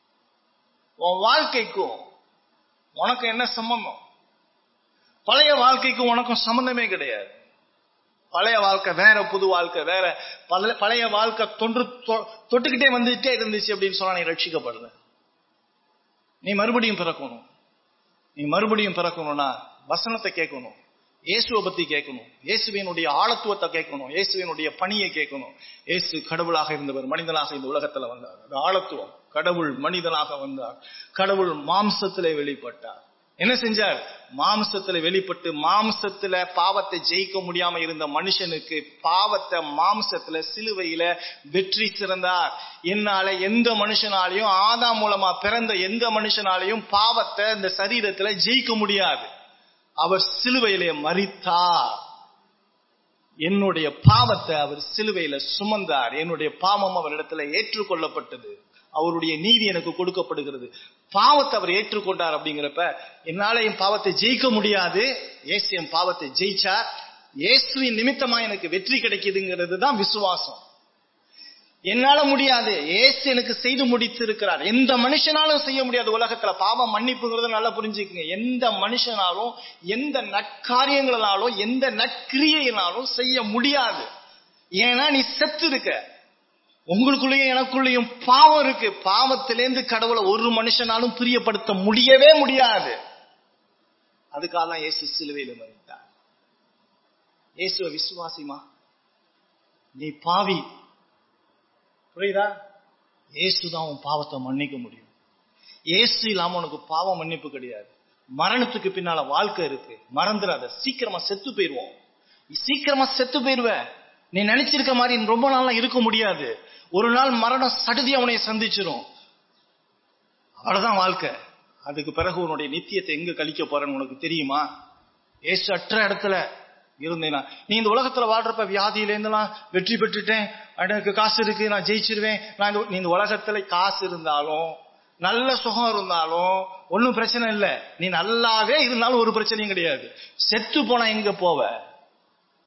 உன் வாழ்க்கைக்கும் உனக்கு என்ன சம்பந்தம் பழைய வாழ்க்கைக்கும் உனக்கும் சம்பந்தமே கிடையாது பழைய வாழ்க்கை வேற புது வாழ்க்கை வேற பழைய வாழ்க்கை தொன்று தொட்டுக்கிட்டே வந்துட்டே இருந்துச்சு அப்படின்னு சொன்னா நீ ரட்சிக்கப்படுற நீ மறுபடியும் பிறக்கணும் நீ மறுபடியும் பிறக்கணும்னா வசனத்தை கேட்கணும் இயேசுவை பத்தி கேட்கணும் இயேசுவினுடைய ஆழத்துவத்தை கேட்கணும் இயேசுவினுடைய பணியை கேட்கணும் இயேசு கடவுளாக இருந்தவர் மனிதனாக இந்த உலகத்துல வந்தார் அது ஆழத்துவம் கடவுள் மனிதனாக வந்தார் கடவுள் மாம்சத்திலே வெளிப்பட்டார் என்ன செஞ்சார் மாம்சத்துல வெளிப்பட்டு மாம்சத்துல பாவத்தை ஜெயிக்க முடியாம இருந்த மனுஷனுக்கு பாவத்தை மாம்சத்துல சிலுவையில வெற்றி சிறந்தார் என்னால எந்த மனுஷனாலையும் ஆதா மூலமா பிறந்த எந்த மனுஷனாலையும் பாவத்தை இந்த சரீரத்துல ஜெயிக்க முடியாது அவர் சிலுவையிலே மறித்தார் என்னுடைய பாவத்தை அவர் சிலுவையில சுமந்தார் என்னுடைய பாவம் அவரிடத்துல ஏற்றுக்கொள்ளப்பட்டது அவருடைய நீதி எனக்கு கொடுக்கப்படுகிறது பாவத்தை அவர் ஏற்றுக்கொண்டார் அப்படிங்கிறப்ப என்னால என் பாவத்தை ஜெயிக்க முடியாது ஏசு என் பாவத்தை ஜெயிச்சார் இயேசுவின் நிமித்தமா எனக்கு வெற்றி கிடைக்குதுங்கிறது தான் விசுவாசம் என்னால முடியாது ஏசு எனக்கு செய்து முடித்திருக்கிறார் எந்த மனுஷனாலும் செய்ய முடியாது உலகத்துல பாவம் மன்னிப்புங்கிறத நல்லா புரிஞ்சுக்குங்க எந்த மனுஷனாலும் எந்த நற்காரியங்களாலும் எந்த நற்கிரியையினாலும் செய்ய முடியாது ஏன்னா நீ செத்து இருக்க உங்களுக்குள்ளேயும் எனக்குள்ளேயும் பாவம் இருக்கு பாவத்திலேருந்து கடவுளை ஒரு மனுஷனாலும் பிரியப்படுத்த முடியவே முடியாது அதுக்காக தான் இயேசு சிலுவையில் மறித்தார் இயேசுவ விசுவாசிமா நீ பாவி புரியுதா இயேசுதான் உன் பாவத்தை மன்னிக்க முடியும் இயேசு இல்லாம உனக்கு பாவம் மன்னிப்பு கிடையாது மரணத்துக்கு பின்னால வாழ்க்கை இருக்கு மறந்துடாத சீக்கிரமா செத்து போயிருவோம் சீக்கிரமா செத்து போயிருவ நீ நினைச்சிருக்க மாதிரி ரொம்ப நாள்லாம் இருக்க முடியாது ஒரு நாள் மரணம் சடுதி அவனை சந்திச்சிரும் அவ்வளவுதான் வாழ்க்கை அதுக்கு பிறகு உன்னுடைய நித்தியத்தை எங்க கழிக்க போறேன்னு உனக்கு தெரியுமா ஏசு அற்ற இடத்துல இருந்தேனா நீ இந்த உலகத்துல வாழ்றப்ப வியாதியில இருந்தெல்லாம் வெற்றி பெற்றுட்டேன் எனக்கு காசு இருக்கு நான் ஜெயிச்சிருவேன் நான் இந்த- நீ இந்த உலகத்துல காசு இருந்தாலும் நல்ல சுகம் இருந்தாலும் ஒன்னும் பிரச்சனை இல்லை நீ நல்லாவே இருந்தாலும் ஒரு பிரச்சனையும் கிடையாது செத்து போனா எங்க போவ